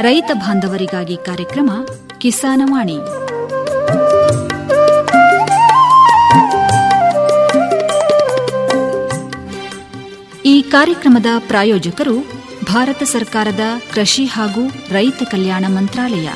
ರೈತ ಬಾಂಧವರಿಗಾಗಿ ಕಾರ್ಯಕ್ರಮ ಕಿಸಾನವಾಣಿ ಈ ಕಾರ್ಯಕ್ರಮದ ಪ್ರಾಯೋಜಕರು ಭಾರತ ಸರ್ಕಾರದ ಕೃಷಿ ಹಾಗೂ ರೈತ ಕಲ್ಯಾಣ ಮಂತ್ರಾಲಯ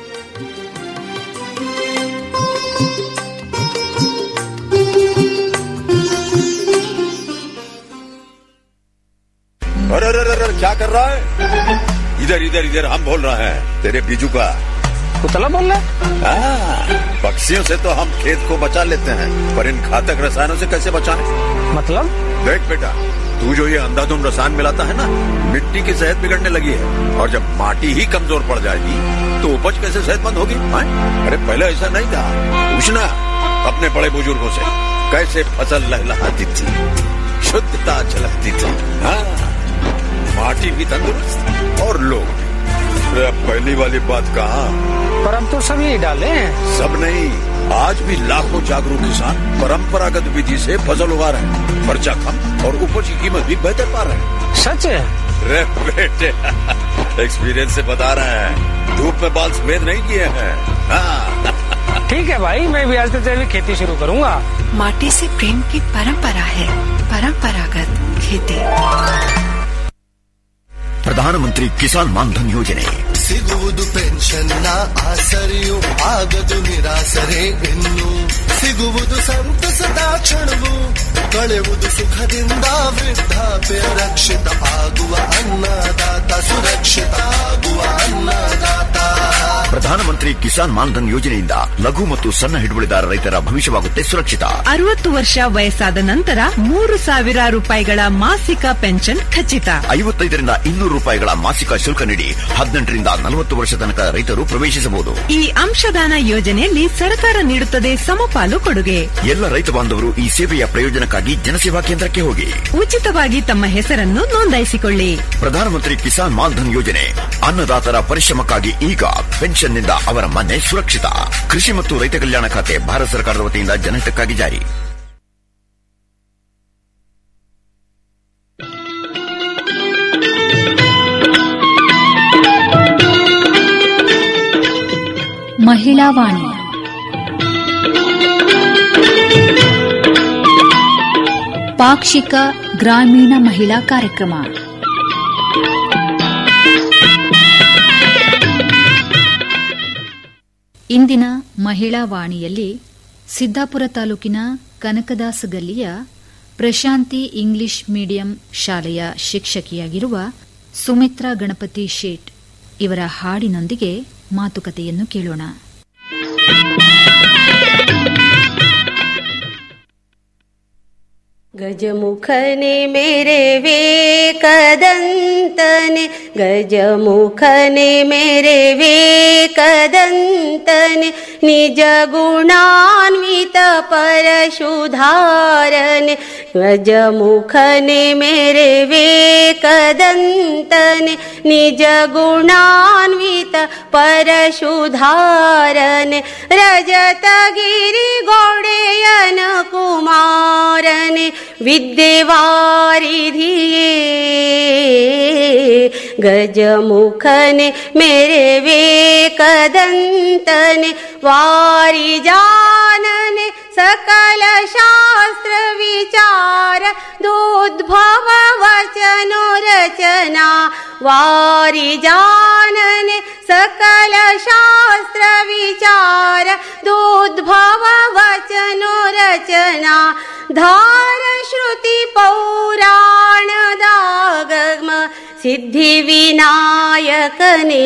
अरे अरे अरे अरे, क्या कर रहा है इधर इधर इधर हम बोल रहे हैं तेरे बीजू का कुतला बोल रहा हाँ, पक्षियों से तो हम खेत को बचा लेते हैं पर इन घातक रसायनों से कैसे बचाएं? मतलब देख बेटा तू जो ये अंधाधुंध रसायन मिलाता है ना मिट्टी की सेहत बिगड़ने लगी है और जब माटी ही कमजोर पड़ जाएगी तो उपज कैसे सेहतमंद होगी हाँ? अरे पहले ऐसा नहीं था पूछना अपने बड़े बुजुर्गों से कैसे फसल लहलहाती थी शुद्धता झलकती थी हाँ माटी भी तंदुरुस्त और लोग भी अरे अब पहली वाली बात कहाँ पर अब तो सब यही डाले हैं सब नहीं आज भी लाखों जागरूक किसान परंपरागत विधि से फसल उगा रहे हैं खर्चा कम और उपज की कीमत भी बेहतर पा रहे हैं सच है रे बेटे एक्सपीरियंस से बता रहे हैं धूप में बाल सफेद नहीं किए हैं हाँ ठीक है भाई मैं भी आज से जैविक खेती शुरू करूंगा माटी से प्रेम की परंपरा है परंपरागत खेती ಪ್ರಧಾನಮಂತ್ರಿ ಕಿಸಾನ್ ಮಾನ್ಧನ್ ಯೋಜನೆ ಸಿಗುವುದು ಪೆನ್ಷನ್ನ ಆಸರೆಯು ಆಗದು ನಿರಾಸರೆ ಇನ್ನು ಸಿಗುವುದು ಸಂತಸದ ಕ್ಷಣವು ಕಳೆಯುವುದು ಸುಖದಿಂದ ವೃದ್ಧಾಪ್ಯ ರಕ್ಷಿತ ಆಗುವ ಅನ್ನದಾತ ಸುರಕ್ಷಿತ ಆಗುವ ಅನ್ನದಾತ ಪ್ರಧಾನಮಂತ್ರಿ ಕಿಸಾನ್ ಮಾನ್ಧನ್ ಯೋಜನೆಯಿಂದ ಲಘು ಮತ್ತು ಸಣ್ಣ ಹಿಡುವಳಿದಾರ ರೈತರ ಭವಿಷ್ಯವಾಗುತ್ತೆ ಸುರಕ್ಷಿತ ಅರವತ್ತು ವರ್ಷ ವಯಸ್ಸಾದ ನಂತರ ಮೂರು ಸಾವಿರ ರೂಪಾಯಿಗಳ ಮಾಸಿಕ ಪೆನ್ಷನ್ ಖಚಿತ ಐವತ್ತೈದರಿಂದ ಇನ್ನೂರು ರೂಪಾಯಿಗಳ ಮಾಸಿಕ ಶುಲ್ಕ ನೀಡಿ ಹದಿನೆಂಟರಿಂದ ನಲವತ್ತು ವರ್ಷ ತನಕ ರೈತರು ಪ್ರವೇಶಿಸಬಹುದು ಈ ಅಂಶದಾನ ಯೋಜನೆಯಲ್ಲಿ ಸರ್ಕಾರ ನೀಡುತ್ತದೆ ಸಮಪಾಲು ಕೊಡುಗೆ ಎಲ್ಲ ರೈತ ಬಾಂಧವರು ಈ ಸೇವೆಯ ಪ್ರಯೋಜನಕ್ಕಾಗಿ ಜನಸೇವಾ ಕೇಂದ್ರಕ್ಕೆ ಹೋಗಿ ಉಚಿತವಾಗಿ ತಮ್ಮ ಹೆಸರನ್ನು ನೋಂದಾಯಿಸಿಕೊಳ್ಳಿ ಪ್ರಧಾನಮಂತ್ರಿ ಕಿಸಾನ್ ಮಾನ್ಧನ್ ಯೋಜನೆ ಅನ್ನದಾತರ ಪರಿಶ್ರಮಕ್ಕಾಗಿ ಈಗ ಪೆನ್ಷನ್ನಿಂದ ಅವರ ಮನೆ ಸುರಕ್ಷಿತ ಕೃಷಿ ಮತ್ತು ರೈತ ಕಲ್ಯಾಣ ಖಾತೆ ಭಾರತ ಸರ್ಕಾರದ ವತಿಯಿಂದ ಜನಹಿತಕ್ಕಾಗಿ ಜಾರಿ ಮಹಿಳಾ ವಾಣಿ ಪಾಕ್ಷಿಕ ಗ್ರಾಮೀಣ ಮಹಿಳಾ ಕಾರ್ಯಕ್ರಮ ಇಂದಿನ ಮಹಿಳಾ ವಾಣಿಯಲ್ಲಿ ಸಿದ್ದಾಪುರ ತಾಲೂಕಿನ ಕನಕದಾಸ ಗಲ್ಲಿಯ ಪ್ರಶಾಂತಿ ಇಂಗ್ಲಿಷ್ ಮೀಡಿಯಂ ಶಾಲೆಯ ಶಿಕ್ಷಕಿಯಾಗಿರುವ ಸುಮಿತ್ರಾ ಗಣಪತಿ ಶೇಟ್ ಇವರ ಹಾಡಿನೊಂದಿಗೆ ಮಾತುಕತೆಯನ್ನು ಕೇಳೋಣ ಗಜಮುಖನೆ ಮೇರೆ ವೇಕದಂತನೆ ಗಜಮುಖನೆ ಮೇರೆ ವೇಕದಂತನೆ ನಿಜ ಗುಣಾನ್ವಿತ ಪರಶುಧಾರನೆ ಗಜಮುಖನೆ ಮೇರೆ ವೇಕದಂತನೆ ನಿಜ ಗುಣಾನ್ವಿತ ಪರಶುಧಾರನೆ ರಜತಗಿರಿ ಗೋಡೆಯನ ಕುಮಾರನೆ ವಿದ್ಯೆವಾರಿಧಿಯೇ ಗಜಮುಖನೆ ಮೇರೆ ವೇಕದಂತನೆ ವಾರಿಜಾನನೆ सकल शास्त्र विचार दोद्भव वचनो रचना वारि जानने सकल शास्त्र विचार दोद्भव वचनो रचना धार श्रुति पौराण दागम सिद्धि विनायकने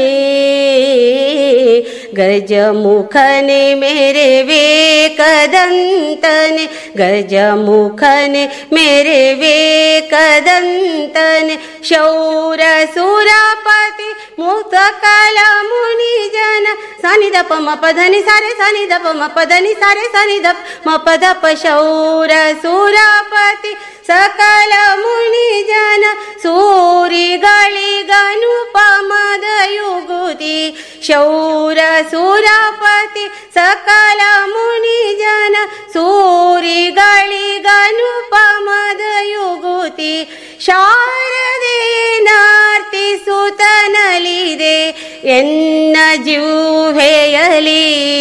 गजमुखने मेरे वेकदन्तने गजमुखने मेरे वेकदन्तने शौरसुरपति मुक्तकल मुनिजन सनि दप मपधनि सारे सनि दप मपधनि सारे सनि दप मपदप शौरसुरपति सकल मुनिजन सूरिಗಳಿಗನುಪಮದಯುಗುತಿ ಶೌರ ಸುರಪತಿ ಸಕಲ ಮುನಿಜನ ಸೂರಿಗಳಿಗನುಪಮದಯುಗುತಿ ಶಾರದೆ ನಾರ್ತಿ ಸುತನಲಿದೆ ಎನ್ನ ಜೀವೆಯಲಿ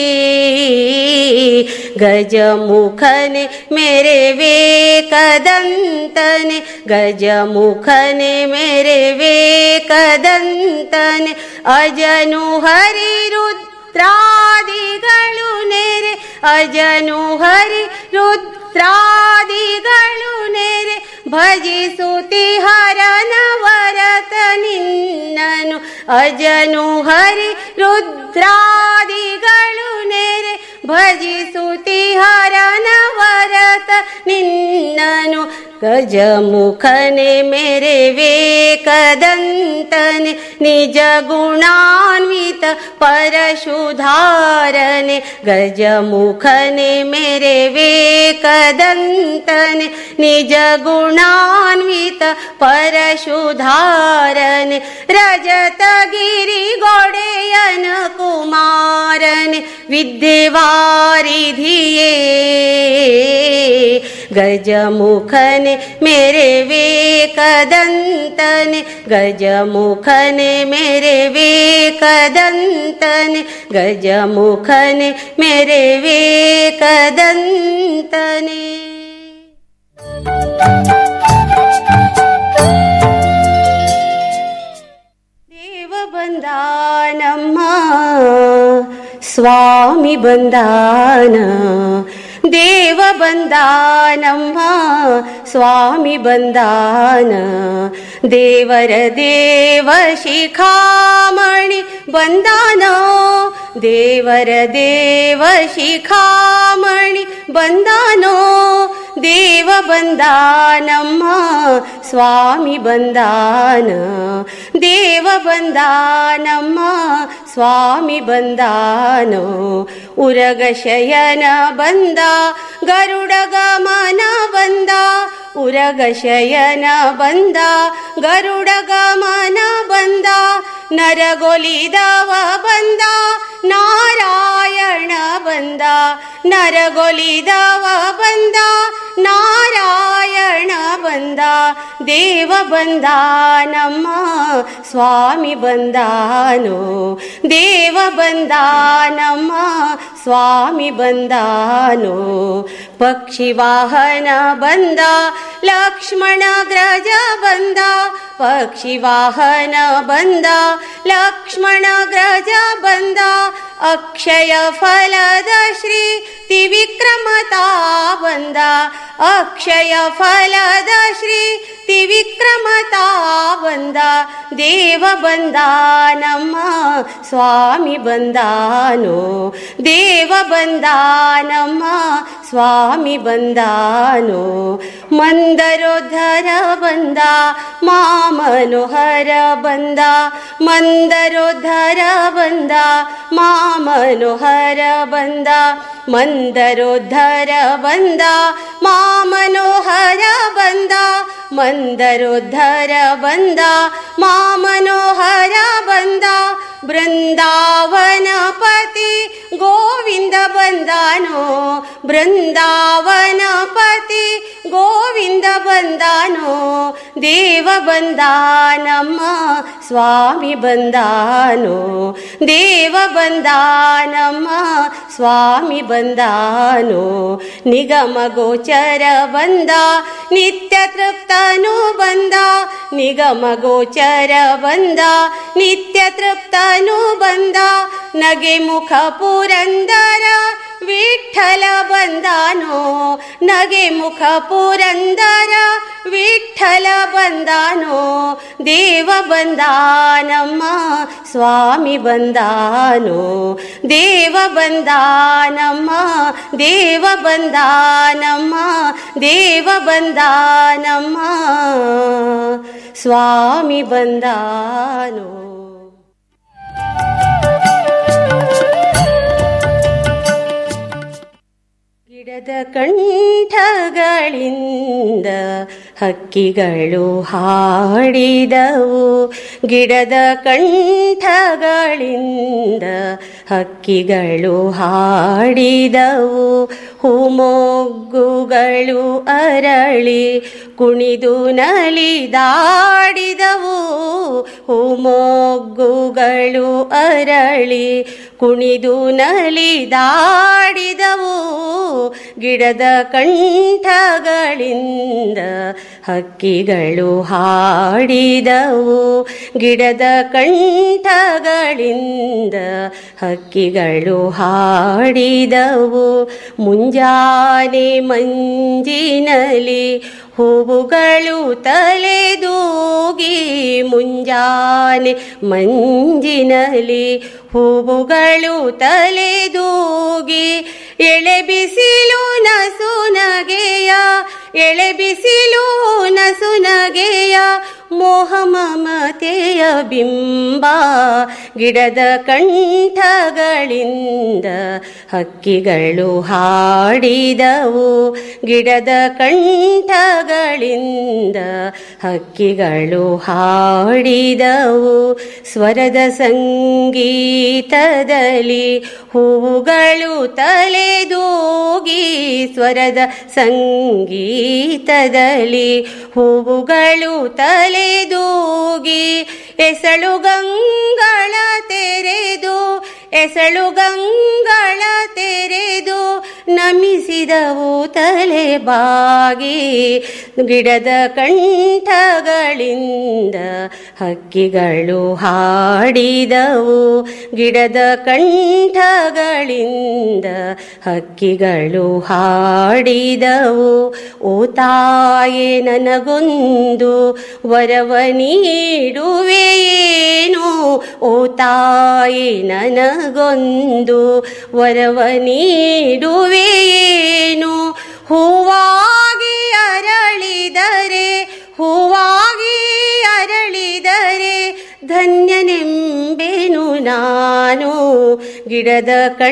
ಗಜಮುಖನೆ ಮೇರೆ ವೇಕದಂತನೆ ಗಜಮುಖನೆ ಮೇರೆ ವೇಕದಂತನೆ ಅಜನು ಹರಿ ರುದ್ರಾದಿಗಳು ನೆರೆ ಅಜನು ಹರಿ ರುದ್ರಾದಿಗಳು ನೆರೆ ಭಜಿಸುತಿ ಹರನವರತ ನಿನ್ನನು ಅಜನು ಹರಿ ರುದ್ರಾದಿಗಳು ನೆರೆ ಭಜಿಸುತಿ ಹರನವರತ ನಿನ್ನನು ಗಜಮುಖನೆ ಮೇರೆ ವೇಕದಂತನೆ ನಿಜ ಗುಣಾನ್ವಿತ ಪರಶುಧಾರನೆ ಗಜಮುಖನೆ ಮೇರೆ ವೇಕದಂತನೆ ನಿಜ ಗುಣಾನ್ವಿತ ಪರಶುಧಾರನೆ ರಜತಗಿರಿ ಗೊಡೆಯನ ಕುಮಾರನೆ ವಿದ್ಯೆವಾರಿಧಿಯೇ ಗಜಮುಖನೆ ಮೇರೆ ವೇಕದಂತನೆ ಗಜಮುಖನೆ ಮೇರೆ ವೇಕದಂತನೆ ಗಜಮುಖನೆ ಮೇರೆ ವೇಕದಂತನೆ ದೇವ ಬಂದಾನಮ್ಮ ಸ್ವಾಮಿ ಬಂದಾನ ದೇವ ಬಂದಾನಮ್ಮ ಸ್ವಾಮಿ ಬಂದಾನ ದೇವರ ದೇವ ಶಿಖಾಮಣಿ ಬಂದಾನ ದೇವರ ದೇವ ಶಿಖಾಮಣಿ ಬಂದಾನೋ ದೇವ ಬಂದಾನಮ್ಮ ಸ್ವಾಮಿ ಬಂದಾನ ದೇವ ಬಂದಾನಮ್ಮ ಸ್ವಾಮಿ ಬಂದಾನೋ ಉರಗ ಶಯನ ಬಂದ ಗರುಡ ಗಮನ ಬಂದ ಉರಗ ಶಯನ ಬಂದ ಗರುಡ ಗಮನ ಬಂದ ನರಗೊಲಿದವ ಬಂದ ನಾರಾಯಣ ಬಂದ ನರಗೊಲಿದವ ಬಂದ ನಾರಾಯಣ ಬಂದ ದೇವ ಬಂದ ನಮ್ಮ ಸ್ವಾಮಿ ಬಂದಾನೋ ದೇವ ಬಂದ ನಮ್ಮ ಸ್ವಾಮಿ ಬಂದಾನೋ ಪಕ್ಷಿ ವಾಹನ ಬಂದ ಲಕ್ಷ್ಮಣ ಗ್ರಜ ಬಂದ ಪಕ್ಷಿ ವಾಹನ ಬಂದ ಲಕ್ಷ್ಮಣ ಗ್ರಜ ಬಂದ ಅಕ್ಷಯ ಫಲದ ಶ್ರೀ ತ್ರಿವಿಕ್ರಮತಾ ಬಂದ ಅಕ್ಷಯ ಫಲದ ಶ್ರೀ ತ್ರಿವಿಕ್ರಮತಾ ಬಂದ ದೇವ ಬಂದ ನಮ್ಮ ಸ್ವಾಮಿ ಬಂದಾನೋ ದೇವ ಬಂದ ನಮ್ಮ ಸ್ವಾಮಿ ಬಂದಾನೋ ಮಂದರೋದ್ಧರ ಬಂದ ಮಾಮನೋಹರ ಬಂದ ಮಂದರೋದ್ಧರ ಬಂದ ಮಾಮನೋಹರ ಬಂದ ಮಂದರೋದ್ಧರ ಬಂದ ಮಾಮನೋಹರ ಬಂದ ಮಂದರೋದ್ಧರ ಬಂದ ಮಾಮನೋಹರ ಬಂದ ಬೃಂದಾವನಪತಿ ಗೋವಿಂದ ಬಂದಾನೋ ಬೃಂದಾವನಪತಿ ಗೋವಿಂದ ಬಂದಾನೋ ದೇವ ಬಂದಾನಮ್ಮ ಸ್ವಾಮಿ ಬಂದಾನೋ ದೇವ ಬಂದಾನಮ್ಮ ಸ್ವಾಮಿ ಬಂದಾನೋ ನಿಗಮ ಗೋಚರ ಬಂದ ನಿತ್ಯ ತೃಪ್ತನು ಬಂದ ನಿಗಮ ಗೋಚರ ಬಂದ ನಿತ್ಯ ತೃಪ್ತನು ಬಂದ ನಗೆ ಮುಖ ಪುರಂದರ ವಿಠಲ ಬಂದಾನೋ ನಗೆ ಮುಖ ಪುರಂದರ ವಿಠಲ ಬಂದಾನೋ ದೇವ ಬಂದಾನಮ್ಮ ಸ್ವಾಮಿ ಬಂದಾನೋ ದೇವ ಬಂದಾನಮ್ಮ ದೇವ ಬಂದಾನಮ್ಮ ದೇವ ಬಂದಾನಮ್ಮ ಸ್ವಾಮಿ ಬಂದಾನೋ ಗಿಡದ ಕಂಠಗಳಿಂದ ಹಕ್ಕಿಗಳು ಹಾಡಿದವು ಗಿಡದ ಕಂಠಗಳಿಂದ ಹಕ್ಕಿಗಳು ಹಾಡಿದವು ಹೂಮೊಗ್ಗುಗಳು ಅರಳಿ ಕುಣಿದು ನಲಿದಾಡಿದವು ಹೂಮೊಗ್ಗುಗಳು ಅರಳಿ ಕುಣಿದು ನಲಿದಾಡಿದವು ಗಿಡದ ಕಂಠಗಳಿಂದ ಹಕ್ಕಿಗಳು ಹಾಡಿದವು ಗಿಡದ ಕಂಠಗಳಿಂದ ಹಕ್ಕಿಗಳು ಹಾಡಿದವು ಮುಂಜಾನೆ ಮಂಜಿನಲಿ ಹೂವುಗಳು ತಲೆದೂಗಿ ಮುಂಜಾನೆ ಮಂಜಿನಲಿ ಹೂವುಗಳು ತಲೆದೂಗಿ ಎಳೆ ಬಿಸಿಲು ನಸುನಗೆಯ ಎಳೆ ಬಿಸಿಲು ನಸುನಗೆಯ ಮೋಹ ಮಮತೆಯ ಬಿಂಬ ಗಿಡದ ಕಂಠಗಳಿಂದ ಹಕ್ಕಿಗಳು ಹಾಡಿದವು ಗಿಡದ ಕಂಠಗಳಿಂದ ಹಕ್ಕಿಗಳು ಹಾಡಿದವು ಸ್ವರದ ಸಂಗೀತದಲ್ಲಿ ಹೂವುಗಳು ತಲೆದೂಗಿ ಸ್ವರದ ಸಂಗೀತದಲ್ಲಿ ಹೂವುಗಳು ತಲೆದೂಗಿ ಎಸಳು ಗಂಗಳ ತೆರೆದು ಎಸಳು ಗಂಗಳ ತೆರೆದು ನಮಿಸಿದವು ತಲೆ ಬಾಗಿ ಗಿಡದ ಕಂಠಗಳಿಂದ ಹಕ್ಕಿಗಳು ಹಾಡಿದವು ಗಿಡದ ಕಂಠಗಳಿಂದ ಹಕ್ಕಿಗಳು ಹಾಡಿದವು ಓ ತಾಯೇ ನನಗೊಂದು ವರವ ನೀಡುವೆಯೇನು ಓ ತಾಯಿ ನನಗೊಂದು ವರವ ನೀಡುವೆಯೇನು ಹೂವಾಗಿ ಅರಳಿದರೆ ಹೂವಾಗಿ ಅರಳಿದರೆ ಧನ್ಯನೆಂಬೆನು ನಾನು ಗಿಡದ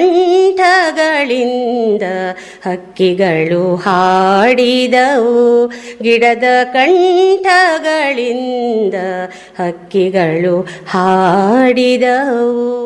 ಕಂಠಗಳಿಂದ ಹಕ್ಕಿಗಳು ಹಾಡಿದವು ಗಿಡದ ಕಂಠಗಳಿಂದ ಹಕ್ಕಿಗಳು ಹಾಡಿದವು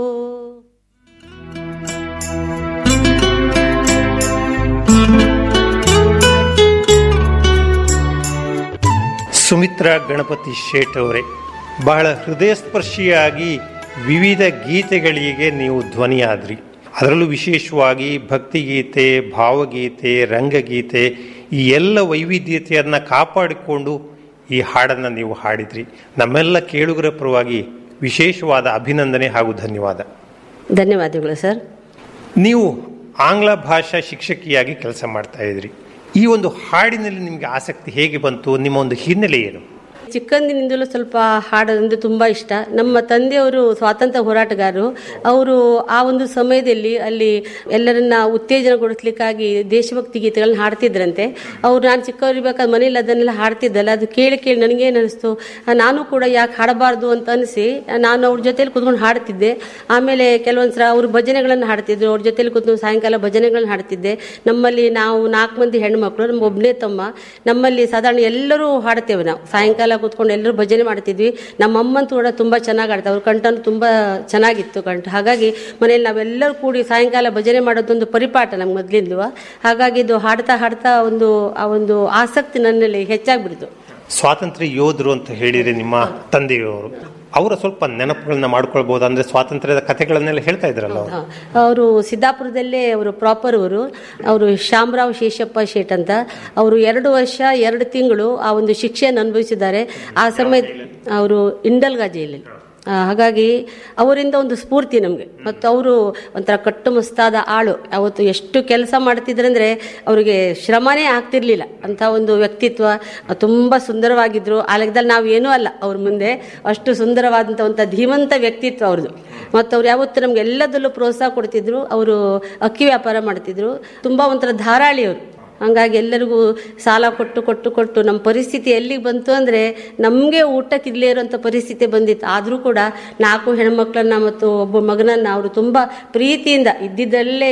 ಸುಮಿತ್ರಾ ಗಣಪತಿ ಶೇಟ್ ಅವರೇ ಬಹಳ ಹೃದಯಸ್ಪರ್ಶಿಯಾಗಿ ವಿವಿಧ ಗೀತೆಗಳಿಗೆ ನೀವು ಧ್ವನಿಯಾದ್ರಿ ಅದರಲ್ಲೂ ವಿಶೇಷವಾಗಿ ಭಕ್ತಿಗೀತೆ ಭಾವಗೀತೆ ರಂಗಗೀತೆ ಈ ಎಲ್ಲ ವೈವಿಧ್ಯತೆಯನ್ನು ಕಾಪಾಡಿಕೊಂಡು ಈ ಹಾಡನ್ನು ನೀವು ಹಾಡಿದ್ರಿ ನಮ್ಮೆಲ್ಲ ಕೇಳುಗರ ಪರವಾಗಿ ವಿಶೇಷವಾದ ಅಭಿನಂದನೆ ಹಾಗೂ ಧನ್ಯವಾದ ಧನ್ಯವಾದಗಳು ಸರ್ ನೀವು ಆಂಗ್ಲ ಭಾಷಾ ಶಿಕ್ಷಕಿಯಾಗಿ ಕೆಲಸ ಮಾಡ್ತಾ ಇದ್ರಿ ಈ ಒಂದು ಹಾಡಿನಲ್ಲಿ ನಿಮಗೆ ಆಸಕ್ತಿ ಹೇಗೆ ಬಂತು ನಿಮ್ಮ ಒಂದು ಹಿನ್ನೆಲೆ ಏನು ಚಿಕ್ಕಂದಿನಿಂದಲೂ ಸ್ವಲ್ಪ ಹಾಡೋದಂದ್ರೆ ತುಂಬ ಇಷ್ಟ ನಮ್ಮ ತಂದೆಯವರು ಸ್ವಾತಂತ್ರ್ಯ ಹೋರಾಟಗಾರರು ಅವರು ಆ ಒಂದು ಸಮಯದಲ್ಲಿ ಅಲ್ಲಿ ಎಲ್ಲರನ್ನ ಉತ್ತೇಜನಗೊಳಿಸ್ಲಿಕ್ಕಾಗಿ ದೇಶಭಕ್ತಿ ಗೀತೆಗಳನ್ನ ಹಾಡ್ತಿದ್ರಂತೆ ಅವ್ರು ನಾನು ಚಿಕ್ಕವರಿರ್ಬೇಕಾದ್ರೆ ಮನೇಲಿ ಅದನ್ನೆಲ್ಲ ಹಾಡ್ತಿದ್ದಲ್ಲ ಅದು ಕೇಳಿ ಕೇಳಿ ನನಗೇನು ಅನಿಸ್ತು ನಾನು ಕೂಡ ಯಾಕೆ ಹಾಡಬಾರ್ದು ಅಂತ ಅನಿಸಿ ನಾನು ಅವ್ರ ಜೊತೆಲಿ ಕುತ್ಕೊಂಡು ಹಾಡ್ತಿದ್ದೆ ಆಮೇಲೆ ಕೆಲವೊಂದು ಸಲ ಅವರು ಭಜನೆಗಳನ್ನು ಹಾಡ್ತಿದ್ರು ಅವ್ರ ಜೊತೆಲಿ ಕೂತ್ಕೊಂಡು ಸಾಯಂಕಾಲ ಭಜನೆಗಳನ್ನ ಹಾಡ್ತಿದ್ದೆ ನಮ್ಮಲ್ಲಿ ನಾವು ನಾಲ್ಕು ಮಂದಿ ಹೆಣ್ಮಕ್ಳು ನಮ್ಮ ಒಬ್ಬನೇ ತಮ್ಮ ನಮ್ಮಲ್ಲಿ ಸಾಧಾರಣ ಎಲ್ಲರೂ ಹಾಡ್ತೇವೆ ನಾವು ಸಾಯಂಕಾಲ ಕೂತ್ಕೊಂಡು ಎಲ್ಲರೂ ಭಜನೆ ಮಾಡ್ತಿದ್ವಿ ನಮ್ಮ ಅಮ್ಮಂತೂ ಕೂಡ ತುಂಬ ಚೆನ್ನಾಗಿ ಆಡ್ತಾರೆ ಅವ್ರ ಕಂಠನು ತುಂಬ ಚೆನ್ನಾಗಿತ್ತು ಕಂಠ ಹಾಗಾಗಿ ಮನೇಲಿ ನಾವೆಲ್ಲರೂ ಕೂಡಿ ಸಾಯಂಕಾಲ ಭಜನೆ ಮಾಡೋದೊಂದು ಪರಿಪಾಠ ನಮ್ಗೆ ಮೊದಲಿಂದ ಹಾಗಾಗಿ ಇದು ಹಾಡ್ತಾ ಹಾಡ್ತಾ ಒಂದು ಆ ಒಂದು ಆಸಕ್ತಿ ನನ್ನಲ್ಲಿ ಹೆಚ್ಚಾಗ್ಬಿಡ್ತು ಸ್ವಾತಂತ್ರ್ಯ ಯೋಧರು ಅಂತ ಹೇಳಿರಿ ನಿಮ್ಮ ತಂದೆಯವರು ಅವರ ಸ್ವಲ್ಪ ನೆನಪುಗಳನ್ನ ಮಾಡ್ಕೊಳ್ಬಹುದು ಅಂದ್ರೆ ಸ್ವಾತಂತ್ರ್ಯದ ಕಥೆಗಳನ್ನೆಲ್ಲ ಹೇಳ್ತಾ ಇದ್ರಲ್ಲ ಅವರು ಅವರು ಸಿದ್ದಾಪುರದಲ್ಲೇ ಅವರು ಪ್ರಾಪರ್ ಅವರು ಅವರು ಶಾಮರಾವ್ ಶೇಷಪ್ಪ ಶೇಟ್ ಅಂತ ಅವರು ಎರಡು ವರ್ಷ ಎರಡು ತಿಂಗಳು ಆ ಒಂದು ಶಿಕ್ಷೆಯನ್ನು ಅನುಭವಿಸಿದ್ದಾರೆ ಆ ಸಮಯ ಅವರು ಇಂಡಲ್ಗಾ ಜೈಲಲ್ಲಿ ಆ, ಹಾಗಾಗಿ ಅವರಿಂದ ಒಂದು ಸ್ಫೂರ್ತಿ ನಮಗೆ ಮತ್ತು ಅವರು ಒಂಥರ ಕಟ್ಟುಮಸ್ತಾದ ಆಳು ಅವತ್ತು ಎಷ್ಟು ಕೆಲಸ ಮಾಡ್ತಿದ್ರಂದ್ರೆ ಅವರಿಗೆ ಶ್ರಮನೇ ಆಗ್ತಿರ್ಲಿಲ್ಲ ಅಂತ ಒಂದು ವ್ಯಕ್ತಿತ್ವ ತುಂಬ ಸುಂದರವಾಗಿದ್ರು ಆ ಲೆಕ್ಕದಲ್ಲಿ ನಾವು ಏನೂ ಅಲ್ಲ ಅವ್ರ ಮುಂದೆ ಅಷ್ಟು ಸುಂದರವಾದಂಥ ಒಂದು ಧೀಮಂತ ವ್ಯಕ್ತಿತ್ವ ಅವ್ರದ್ದು ಮತ್ತು ಅವ್ರು ಯಾವತ್ತು ನಮ್ಗೆ ಎಲ್ಲದಲ್ಲೂ ಪ್ರೋತ್ಸಾಹ ಕೊಡ್ತಿದ್ರು ಅವರು ಅಕ್ಕಿ ವ್ಯಾಪಾರ ಮಾಡ್ತಿದ್ರು ತುಂಬ ಒಂಥರ ಧಾರಾಳಿ ಅವರು ಹಂಗಾಗಿ ಎಲ್ಲರಿಗೂ ಸಾಲ ಕೊಟ್ಟು ಕೊಟ್ಟು ಕೊಟ್ಟು ನಮ್ಮ ಪರಿಸ್ಥಿತಿ ಎಲ್ಲಿಗೆ ಬಂತು ಅಂದರೆ ನಮಗೆ ಊಟಕ್ಕೆ ಇಲ್ಲೇ ಇರೋಂಥ ಪರಿಸ್ಥಿತಿ ಬಂದಿತ್ತು ಆದರೂ ಕೂಡ ನಾಲ್ಕು ಹೆಣ್ಮಕ್ಳನ್ನ ಮತ್ತು ಒಬ್ಬ ಮಗನನ್ನು ಅವರು ತುಂಬ ಪ್ರೀತಿಯಿಂದ ಇದ್ದಿದ್ದಲ್ಲೇ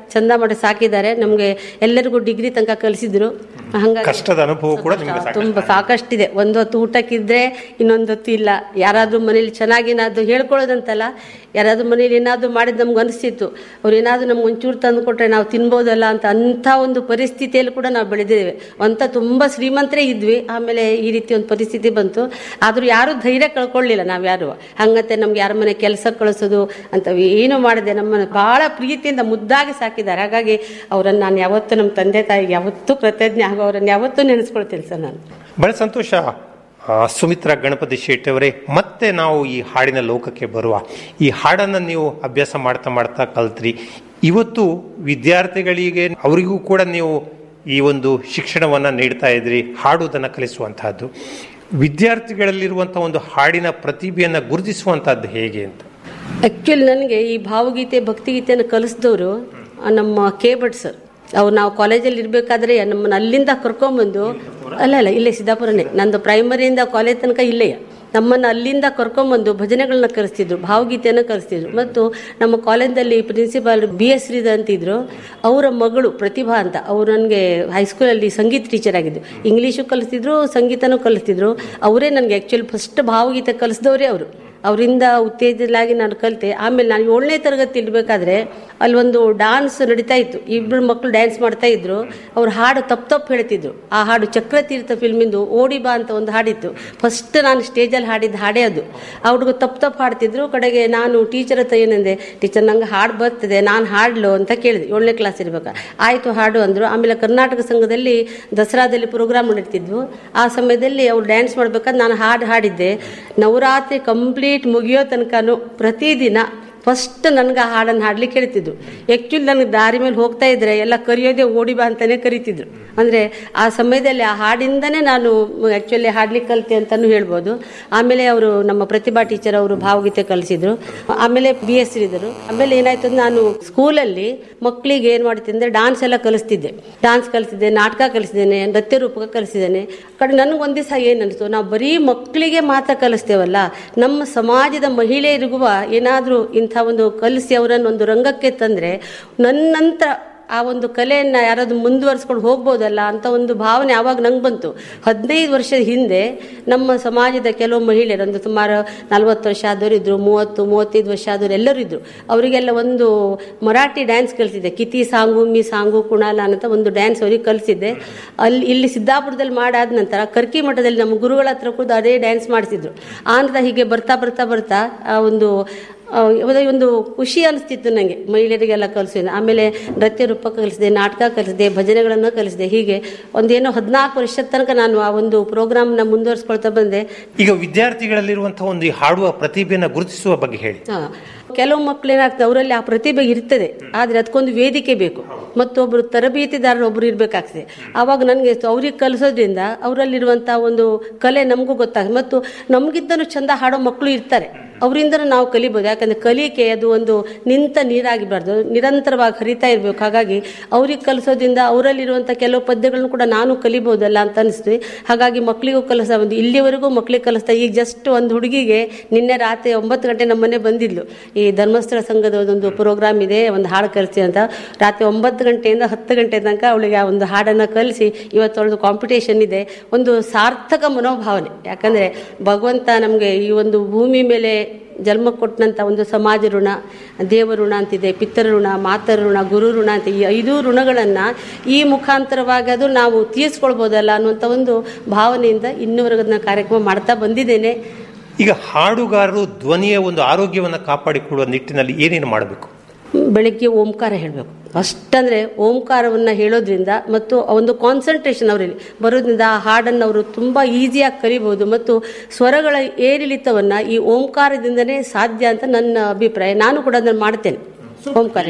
ಚಂದ ಮಾಡಿ ಸಾಕಿದ್ದಾರೆ ನಮಗೆ ಎಲ್ಲರಿಗೂ ಡಿಗ್ರಿ ತನಕ ಕಲಿಸಿದ್ರು ಹಂಗಾಗಿ ಕಷ್ಟದ ಅನುಭವ ಕೂಡ ನಿಮಗೆ ಸಾಕಷ್ಟು ತುಂಬ ಸಾಕಷ್ಟಿದೆ ಒಂದು ಹೊತ್ತು ಊಟಕ್ಕಿದ್ರೆ ಇನ್ನೊಂದು ಹೊತ್ತು ಇಲ್ಲ ಯಾರಾದ್ರೂ ಮನೇಲಿ ಚೆನ್ನಾಗಿ ಏನಾದ್ರು ಹೇಳ್ಕೊಳ್ಳೋದಂತಲ್ಲ ಯಾರಾದ್ರೂ ಮನೇಲಿ ಏನಾದ್ರು ಮಾಡಿದ್ ನಮ್ಗೆ ಅನಿಸ್ತಿತ್ತು ಅವ್ರು ಏನಾದ್ರು ನಮ್ಗೆ ಒಂಚೂರು ತಂದು ಕೊಟ್ರೆ ನಾವು ತಿನ್ಬೋದಲ್ಲ ಅಂತ ಅಂಥ ಒಂದು ಪರಿಸ್ಥಿತಿಯಲ್ಲಿ ಕೂಡ ನಾವು ಬೆಳೆದಿದ್ದೇವೆ ಅಂತ ತುಂಬ ಶ್ರೀಮಂತರೇ ಇದ್ವಿ ಆಮೇಲೆ ಈ ರೀತಿ ಒಂದು ಪರಿಸ್ಥಿತಿ ಬಂತು ಆದ್ರೂ ಯಾರು ಧೈರ್ಯ ಕಳ್ಕೊಳ್ಳಿಲ್ಲ ನಾವು ಯಾರು ಹಂಗಂತೆ ನಮ್ಗೆ ಯಾರ ಮನೆ ಕೆಲಸ ಕಳಿಸೋದು ಅಂತ ಏನು ಮಾಡದೆ ನಮ್ಮನ್ನು ಬಹಳ ಪ್ರೀತಿಯಿಂದ ಮುದ್ದಾಗಿ ಸಾಕಿದ್ದಾರೆ ಹಾಗಾಗಿ ಅವರನ್ನು ನಾನು ಯಾವತ್ತೂ ನಮ್ಮ ತಂದೆ ತಾಯಿಗೆ ಯಾವತ್ತೂ ಕೃತಜ್ಞ ಹಾಗೂ ಅವರನ್ನು ಯಾವತ್ತೂ ನೆನೆಸ್ಕೊಳ್ತೀನಿ ಸರ್ ನಾನು ಬಹಳ ಸಂತೋಷ ಆ, ಸುಮಿತ್ರಾ ಗಣಪತಿ ಶೆಟ್ಟಿ ಅವರೇ ಮತ್ತೆ ನಾವು ಈ ಹಾಡಿನ ಲೋಕಕ್ಕೆ ಬರುವ ಈ ಹಾಡನ್ನು ನೀವು ಅಭ್ಯಾಸ ಮಾಡ್ತಾ ಮಾಡ್ತಾ ಕಲ್ತ್ರಿ ಇವತ್ತು ವಿದ್ಯಾರ್ಥಿಗಳಿಗೆ ಅವರಿಗೂ ಕೂಡ ನೀವು ಈ ಒಂದು ಶಿಕ್ಷಣವನ್ನು ನೀಡ್ತಾ ಇದ್ರಿ ಹಾಡುವುದನ್ನು ಕಲಿಸುವಂತಹದ್ದು ವಿದ್ಯಾರ್ಥಿಗಳಲ್ಲಿರುವಂತಹ ಒಂದು ಹಾಡಿನ ಪ್ರತಿಭೆಯನ್ನು ಗುರುತಿಸುವಂತಹದ್ದು ಹೇಗೆ ಅಂತ ಆಕ್ಚುಲಿ ನನಗೆ ಈ ಭಾವಗೀತೆ ಭಕ್ತಿಗೀತೆಯನ್ನು ಕಲಿಸಿದವರು ನಮ್ಮ ಕೆ ಭಟ್ ಸರ್ ಅವ್ರು ನಾವು ಕಾಲೇಜಲ್ಲಿ ಇರಬೇಕಾದ್ರೆ ನಮ್ಮನ್ನು ಅಲ್ಲಿಂದ ಕರ್ಕೊಂಬಂದು ಅಲ್ಲ ಅಲ್ಲ ಇಲ್ಲೇ ಸಿದ್ದಾಪುರನೇ ನಂದು ಪ್ರೈಮರಿಯಿಂದ ಕಾಲೇಜ್ ತನಕ ಇಲ್ಲೇ ನಮ್ಮನ್ನು ಅಲ್ಲಿಂದ ಕರ್ಕೊಂಬಂದು ಭಜನೆಗಳನ್ನ ಕಲಿಸ್ತಿದ್ರು ಭಾವಗೀತೆಯನ್ನು ಕಲಿಸ್ತಿದ್ರು ಮತ್ತು ನಮ್ಮ ಕಾಲೇಜಲ್ಲಿ ಪ್ರಿನ್ಸಿಪಾಲ್ ಬಿ ಎಸ್ ಶ್ರೀಧರ್ ಅಂತಿದ್ರು ಅವರ ಮಗಳು ಪ್ರತಿಭಾ ಅಂತ ಅವ್ರು ನನಗೆ ಹೈಸ್ಕೂಲಲ್ಲಿ ಸಂಗೀತ ಟೀಚರ್ ಆಗಿದ್ದು ಇಂಗ್ಲೀಷು ಕಲಿಸ್ತಿದ್ರು ಸಂಗೀತನೂ ಕಲಿಸ್ತಿದ್ರು ಅವರೇ ನನಗೆ ಆ್ಯಕ್ಚುಲಿ ಫಸ್ಟ್ ಭಾವಗೀತೆ ಕಲಿಸಿದವರೇ ಅವರು ಅವರಿಂದ ಉತ್ತೇಜನಾಗಿ ನಾನು ಕಲಿತೆ ಆಮೇಲೆ ನಾನು ಏಳನೇ ತರಗತಿ ಇರಬೇಕಾದ್ರೆ ಅಲ್ಲಿ ಒಂದು ಡಾನ್ಸ್ ನಡೀತಾ ಇತ್ತು ಇಬ್ಬರು ಮಕ್ಕಳು ಡ್ಯಾನ್ಸ್ ಮಾಡ್ತಾ ಇದ್ರು ಅವ್ರು ಹಾಡು ತಪ್ಪು ತಪ್ಪು ಹೇಳ್ತಿದ್ರು ಆ ಹಾಡು ಚಕ್ರತೀರ್ಥ ಫಿಲ್ಮಿಂದು ಓಡಿ ಬಾ ಅಂತ ಒಂದು ಹಾಡಿತ್ತು ಫಸ್ಟ್ ನಾನು ಸ್ಟೇಜಲ್ಲಿ ಹಾಡಿದ ಹಾಡೇ ಅದು ಆ ಹುಡುಗ ತಪ್ಪು ತಪ್ಪು ಹಾಡ್ತಿದ್ರು ಕಡೆಗೆ ನಾನು ಟೀಚರ್ ಹತ್ರ ಏನಂದೆ ಟೀಚರ್ ನಂಗೆ ಹಾಡು ಬರ್ತದೆ ನಾನು ಹಾಡ್ಲು ಅಂತ ಕೇಳಿದೆ ಏಳನೇ ಕ್ಲಾಸ್ ಇರ್ಬೇಕಾ ಆಯಿತು ಹಾಡು ಅಂದರು ಆಮೇಲೆ ಕರ್ನಾಟಕ ಸಂಘದಲ್ಲಿ ದಸರಾದಲ್ಲಿ ಪ್ರೋಗ್ರಾಮ್ ನಡೀತಿದ್ವು ಆ ಸಮಯದಲ್ಲಿ ಅವ್ರು ಡ್ಯಾನ್ಸ್ ಮಾಡ್ಬೇಕಾದ್ರೆ ನಾನು ಹಾಡು ಹಾಡಿದ್ದೆ ನವರಾತ್ರಿ ಕಂಪ್ಲೀಟ್ ಮುಗಿಯೋ ತನಕನೂ ಪ್ರತಿದಿನ ಫಸ್ಟ್ ನನಗೆ ಆ ಹಾಡನ್ನು ಹಾಡ್ಲಿಕ್ಕೆ ಹೇಳ್ತಿದ್ರು ಆ್ಯಕ್ಚುಲಿ ನನಗೆ ದಾರಿ ಮೇಲೆ ಹೋಗ್ತಾ ಇದ್ರೆ ಎಲ್ಲ ಕರೆಯೋದೇ ಓಡಿ ಬಾ ಅಂತಾನೆ ಕರಿತಿದ್ರು ಅಂದರೆ ಆ ಸಮಯದಲ್ಲಿ ಆ ಹಾಡಿಂದನೇ ನಾನು ಆ್ಯಕ್ಚುಲಿ ಹಾಡ್ಲಿಕ್ಕೆ ಕಲಿತೆ ಅಂತಲೂ ಹೇಳ್ಬೋದು ಆಮೇಲೆ ಅವರು ನಮ್ಮ ಪ್ರತಿಭಾ ಟೀಚರ್ ಅವರು ಭಾವಗೀತೆ ಕಲಿಸಿದ್ರು ಆಮೇಲೆ ಬಿ ಎಸ್ ಇದ್ರು ಆಮೇಲೆ ಏನಾಯ್ತು ಅಂದ್ರೆ ನಾನು ಸ್ಕೂಲಲ್ಲಿ ಮಕ್ಕಳಿಗೆ ಏನು ಮಾಡ್ತಿದ್ದೆ ಅಂದರೆ ಡಾನ್ಸ್ ಎಲ್ಲ ಕಲಿಸ್ತಿದ್ದೆ ಡಾನ್ಸ್ ಕಲಿಸಿದ್ದೆ ನಾಟಕ ಕಲಿಸಿದ್ದೇನೆ ನೃತ್ಯ ರೂಪಕ ಕಲಿಸಿದ್ದೇನೆ ಕಡೆ ನನಗೆ ಒಂದು ದಿವಸ ಏನು ಅನಿಸ್ತು ನಾವು ಬರೀ ಮಕ್ಕಳಿಗೆ ಮಾತ್ರ ಕಲಿಸ್ತೇವಲ್ಲ ನಮ್ಮ ಸಮಾಜದ ಮಹಿಳೆಯರಿಗೂ ಏನಾದರೂ ಇಂಥ ಒಂದು ಕಲಿಸಿ ಅವರನ್ನು ಒಂದು ರಂಗಕ್ಕೆ ತಂದರೆ ನನ್ನ ನಂತರ ಆ ಒಂದು ಕಲೆಯನ್ನು ಯಾರಾದ್ರೂ ಮುಂದುವರಿಸ್ಕೊಂಡು ಹೋಗ್ಬೋದಲ್ಲ ಅಂತ ಒಂದು ಭಾವನೆ ಆವಾಗ ನಂಗೆ ಬಂತು ಹದಿನೈದು ವರ್ಷದ ಹಿಂದೆ ನಮ್ಮ ಸಮಾಜದ ಕೆಲವು ಮಹಿಳೆಯರು ಒಂದು ಸುಮಾರು ನಲ್ವತ್ತು ವರ್ಷ ಆದವರು ಇದ್ರು ಮೂವತ್ತು ಮೂವತ್ತೈದು ವರ್ಷ ಆದವರು ಎಲ್ಲರೂ ಇದ್ರು ಅವರಿಗೆಲ್ಲ ಒಂದು ಮರಾಠಿ ಡ್ಯಾನ್ಸ್ ಕಲಿಸಿದ್ದೆ ಕಿತಿ ಸಾಂಗು ಮಿ ಸಾಂಗು ಕುಣಾಲ ಅಂತ ಒಂದು ಡ್ಯಾನ್ಸ್ ಅವ್ರಿಗೆ ಕಲಿಸಿದ್ದೆ ಅಲ್ಲಿ ಇಲ್ಲಿ ಸಿದ್ದಾಪುರದಲ್ಲಿ ಮಾಡಾದ ನಂತರ ಕರ್ಕಿ ಮಠದಲ್ಲಿ ನಮ್ಮ ಗುರುಗಳ ಹತ್ರ ಕೂಡ ಅದೇ ಡ್ಯಾನ್ಸ್ ಮಾಡಿಸಿದ್ರು ಆನಂತರ ಹೀಗೆ ಬರ್ತಾ ಬರ್ತಾ ಬರ್ತಾ ಆ ಒಂದು ಆ, ಯಾವುದೋ ಒಂದು ಖುಷಿ ಅನಿಸ್ತಿತ್ತು ನನಗೆ ಮಹಿಳೆಯರಿಗೆಲ್ಲ ಕಲಿಸಿದೆ ಆಮೇಲೆ ನೃತ್ಯ ರೂಪ ಕಲಿಸಿದೆ ನಾಟಕ ಕಲಿಸಿದೆ ಭಜನೆಗಳನ್ನು ಕಲಿಸಿದೆ ಹೀಗೆ ಒಂದೇನೋ ಹದಿನಾಲ್ಕು ವರ್ಷದ ತನಕ ನಾನು ಆ ಒಂದು ಪ್ರೋಗ್ರಾಮ್ನ ಮುಂದುವರಿಸ್ಕೊಳ್ತಾ ಬಂದೆ ಈಗ ವಿದ್ಯಾರ್ಥಿಗಳಲ್ಲಿರುವಂತಹ ಒಂದು ಈ ಹಾಡುವ ಪ್ರತಿಭೆಯನ್ನು ಗುರುತಿಸುವ ಬಗ್ಗೆ ಹೇಳಿ ಹಾ. ಕೆಲವು ಮಕ್ಕಳು ಏನಾಗ್ತದೆ ಅವರಲ್ಲಿ ಆ ಪ್ರತಿಭೆ ಇರ್ತದೆ ಆದರೆ ಅದಕ್ಕೊಂದು ವೇದಿಕೆ ಬೇಕು ಮತ್ತೊಬ್ಬರು ತರಬೇತಿದಾರರು ಒಬ್ರು ಇರಬೇಕಾಗ್ತದೆ ಆವಾಗ ನನಗೆ ಅವ್ರಿಗೆ ಕಲಿಸೋದ್ರಿಂದ ಅವರಲ್ಲಿರುವಂತಹ ಒಂದು ಕಲೆ ನಮಗೂ ಗೊತ್ತಾಗ್ತದೆ ಮತ್ತು ನಮಗಿದ್ದನು ಚಂದ ಹಾಡೋ ಮಕ್ಕಳು ಇರ್ತಾರೆ ಅವರಿಂದನೂ ನಾವು ಕಲಿಬೋದು ಯಾಕಂದ್ರೆ ಕಲಿಕೆ ಅದು ಒಂದು ನಿಂತ ನೀರಾಗಿಬಾರ್ದು ನಿರಂತರವಾಗಿ ಹರಿತಾ ಇರಬೇಕು ಹಾಗಾಗಿ ಅವ್ರಿಗೆ ಕಲಿಸೋದ್ರಿಂದ ಅವರಲ್ಲಿರುವಂಥ ಕೆಲವು ಪದ್ಯಗಳನ್ನು ಕೂಡ ನಾನು ಕಲಿಬೋದಲ್ಲ ಅಂತ ಅನಿಸ್ತು ಹಾಗಾಗಿ ಮಕ್ಕಳಿಗೂ ಕಲಿಸ್ತಾ ಒಂದು ಇಲ್ಲಿವರೆಗೂ ಮಕ್ಕಳಿಗೆ ಕಲಿಸ್ತಾ ಈಗ ಜಸ್ಟ್ ಒಂದು ಹುಡುಗಿಗೆ ನಿನ್ನೆ ರಾತ್ರಿ ಒಂಬತ್ತು ಗಂಟೆ ನಮ್ಮನೆ ಬಂದಿದ್ಲು ಈ ಧರ್ಮಸ್ಥಳ ಸಂಘದ ಒಂದು ಪ್ರೋಗ್ರಾಮ್ ಇದೆ ಒಂದು ಹಾಡು ಕಲಿಸಿ ಅಂತ ರಾತ್ರಿ ಒಂಬತ್ತು ಗಂಟೆಯಿಂದ ಹತ್ತು ಗಂಟೆ ತನಕ ಅವಳಿಗೆ ಆ ಒಂದು ಹಾಡನ್ನು ಕಲಿಸಿ ಇವತ್ತು ಅವಳದು ಕಾಂಪಿಟೇಷನ್ ಇದೆ ಒಂದು ಸಾರ್ಥಕ ಮನೋಭಾವನೆ ಯಾಕಂದರೆ ಭಗವಂತ ನಮಗೆ ಈ ಒಂದು ಭೂಮಿ ಮೇಲೆ ಜನ್ಮ ಕೊಟ್ಟಂಥ ಒಂದು ಸಮಾಜ ಋಣ ದೇವ ಋಣ ಅಂತಿದೆ ಪಿತರ ಋಣ ಮಾತರ ಋಣ ಗುರು ಋಣ ಅಂತ ಈ ಐದು ಋಣಗಳನ್ನು ಈ ಮುಖಾಂತರವಾಗಿ ಅದು ನಾವು ತೀರಿಸ್ಕೊಳ್ಬೋದಲ್ಲ ಅನ್ನುವಂಥ ಒಂದು ಭಾವನೆಯಿಂದ ಇನ್ನೂವರೆಗೂ ಅದನ್ನ ಕಾರ್ಯಕ್ರಮ ಮಾಡ್ತಾ ಬಂದಿದ್ದೇನೆ ಈಗ ಹಾಡುಗಾರರು ಧ್ವನಿಯ ಒಂದು ಆರೋಗ್ಯವನ್ನು ಕಾಪಾಡಿಕೊಳ್ಳುವ ನಿಟ್ಟಿನಲ್ಲಿ ಏನೇನು ಮಾಡಬೇಕು ಬೆಳಗ್ಗೆ ಓಂಕಾರ ಹೇಳಬೇಕು ಅಷ್ಟಂದರೆ ಓಂಕಾರವನ್ನು ಹೇಳೋದ್ರಿಂದ ಮತ್ತು ಆ ಒಂದು ಕಾನ್ಸಂಟ್ರೇಷನ್ ಅವರಲ್ಲಿ ಬರೋದ್ರಿಂದ ಆ ಹಾಡನ್ನು ಅವರು ತುಂಬ ಈಸಿಯಾಗಿ ಕಲಿಬೋದು ಮತ್ತು ಸ್ವರಗಳ ಏರಿಳಿತವನ್ನು ಈ ಓಂಕಾರದಿಂದನೇ ಸಾಧ್ಯ ಅಂತ ನನ್ನ ಅಭಿಪ್ರಾಯ ನಾನು ಕೂಡ ಅದನ್ನು ಮಾಡ್ತೇನೆ ಓಂಕಾರ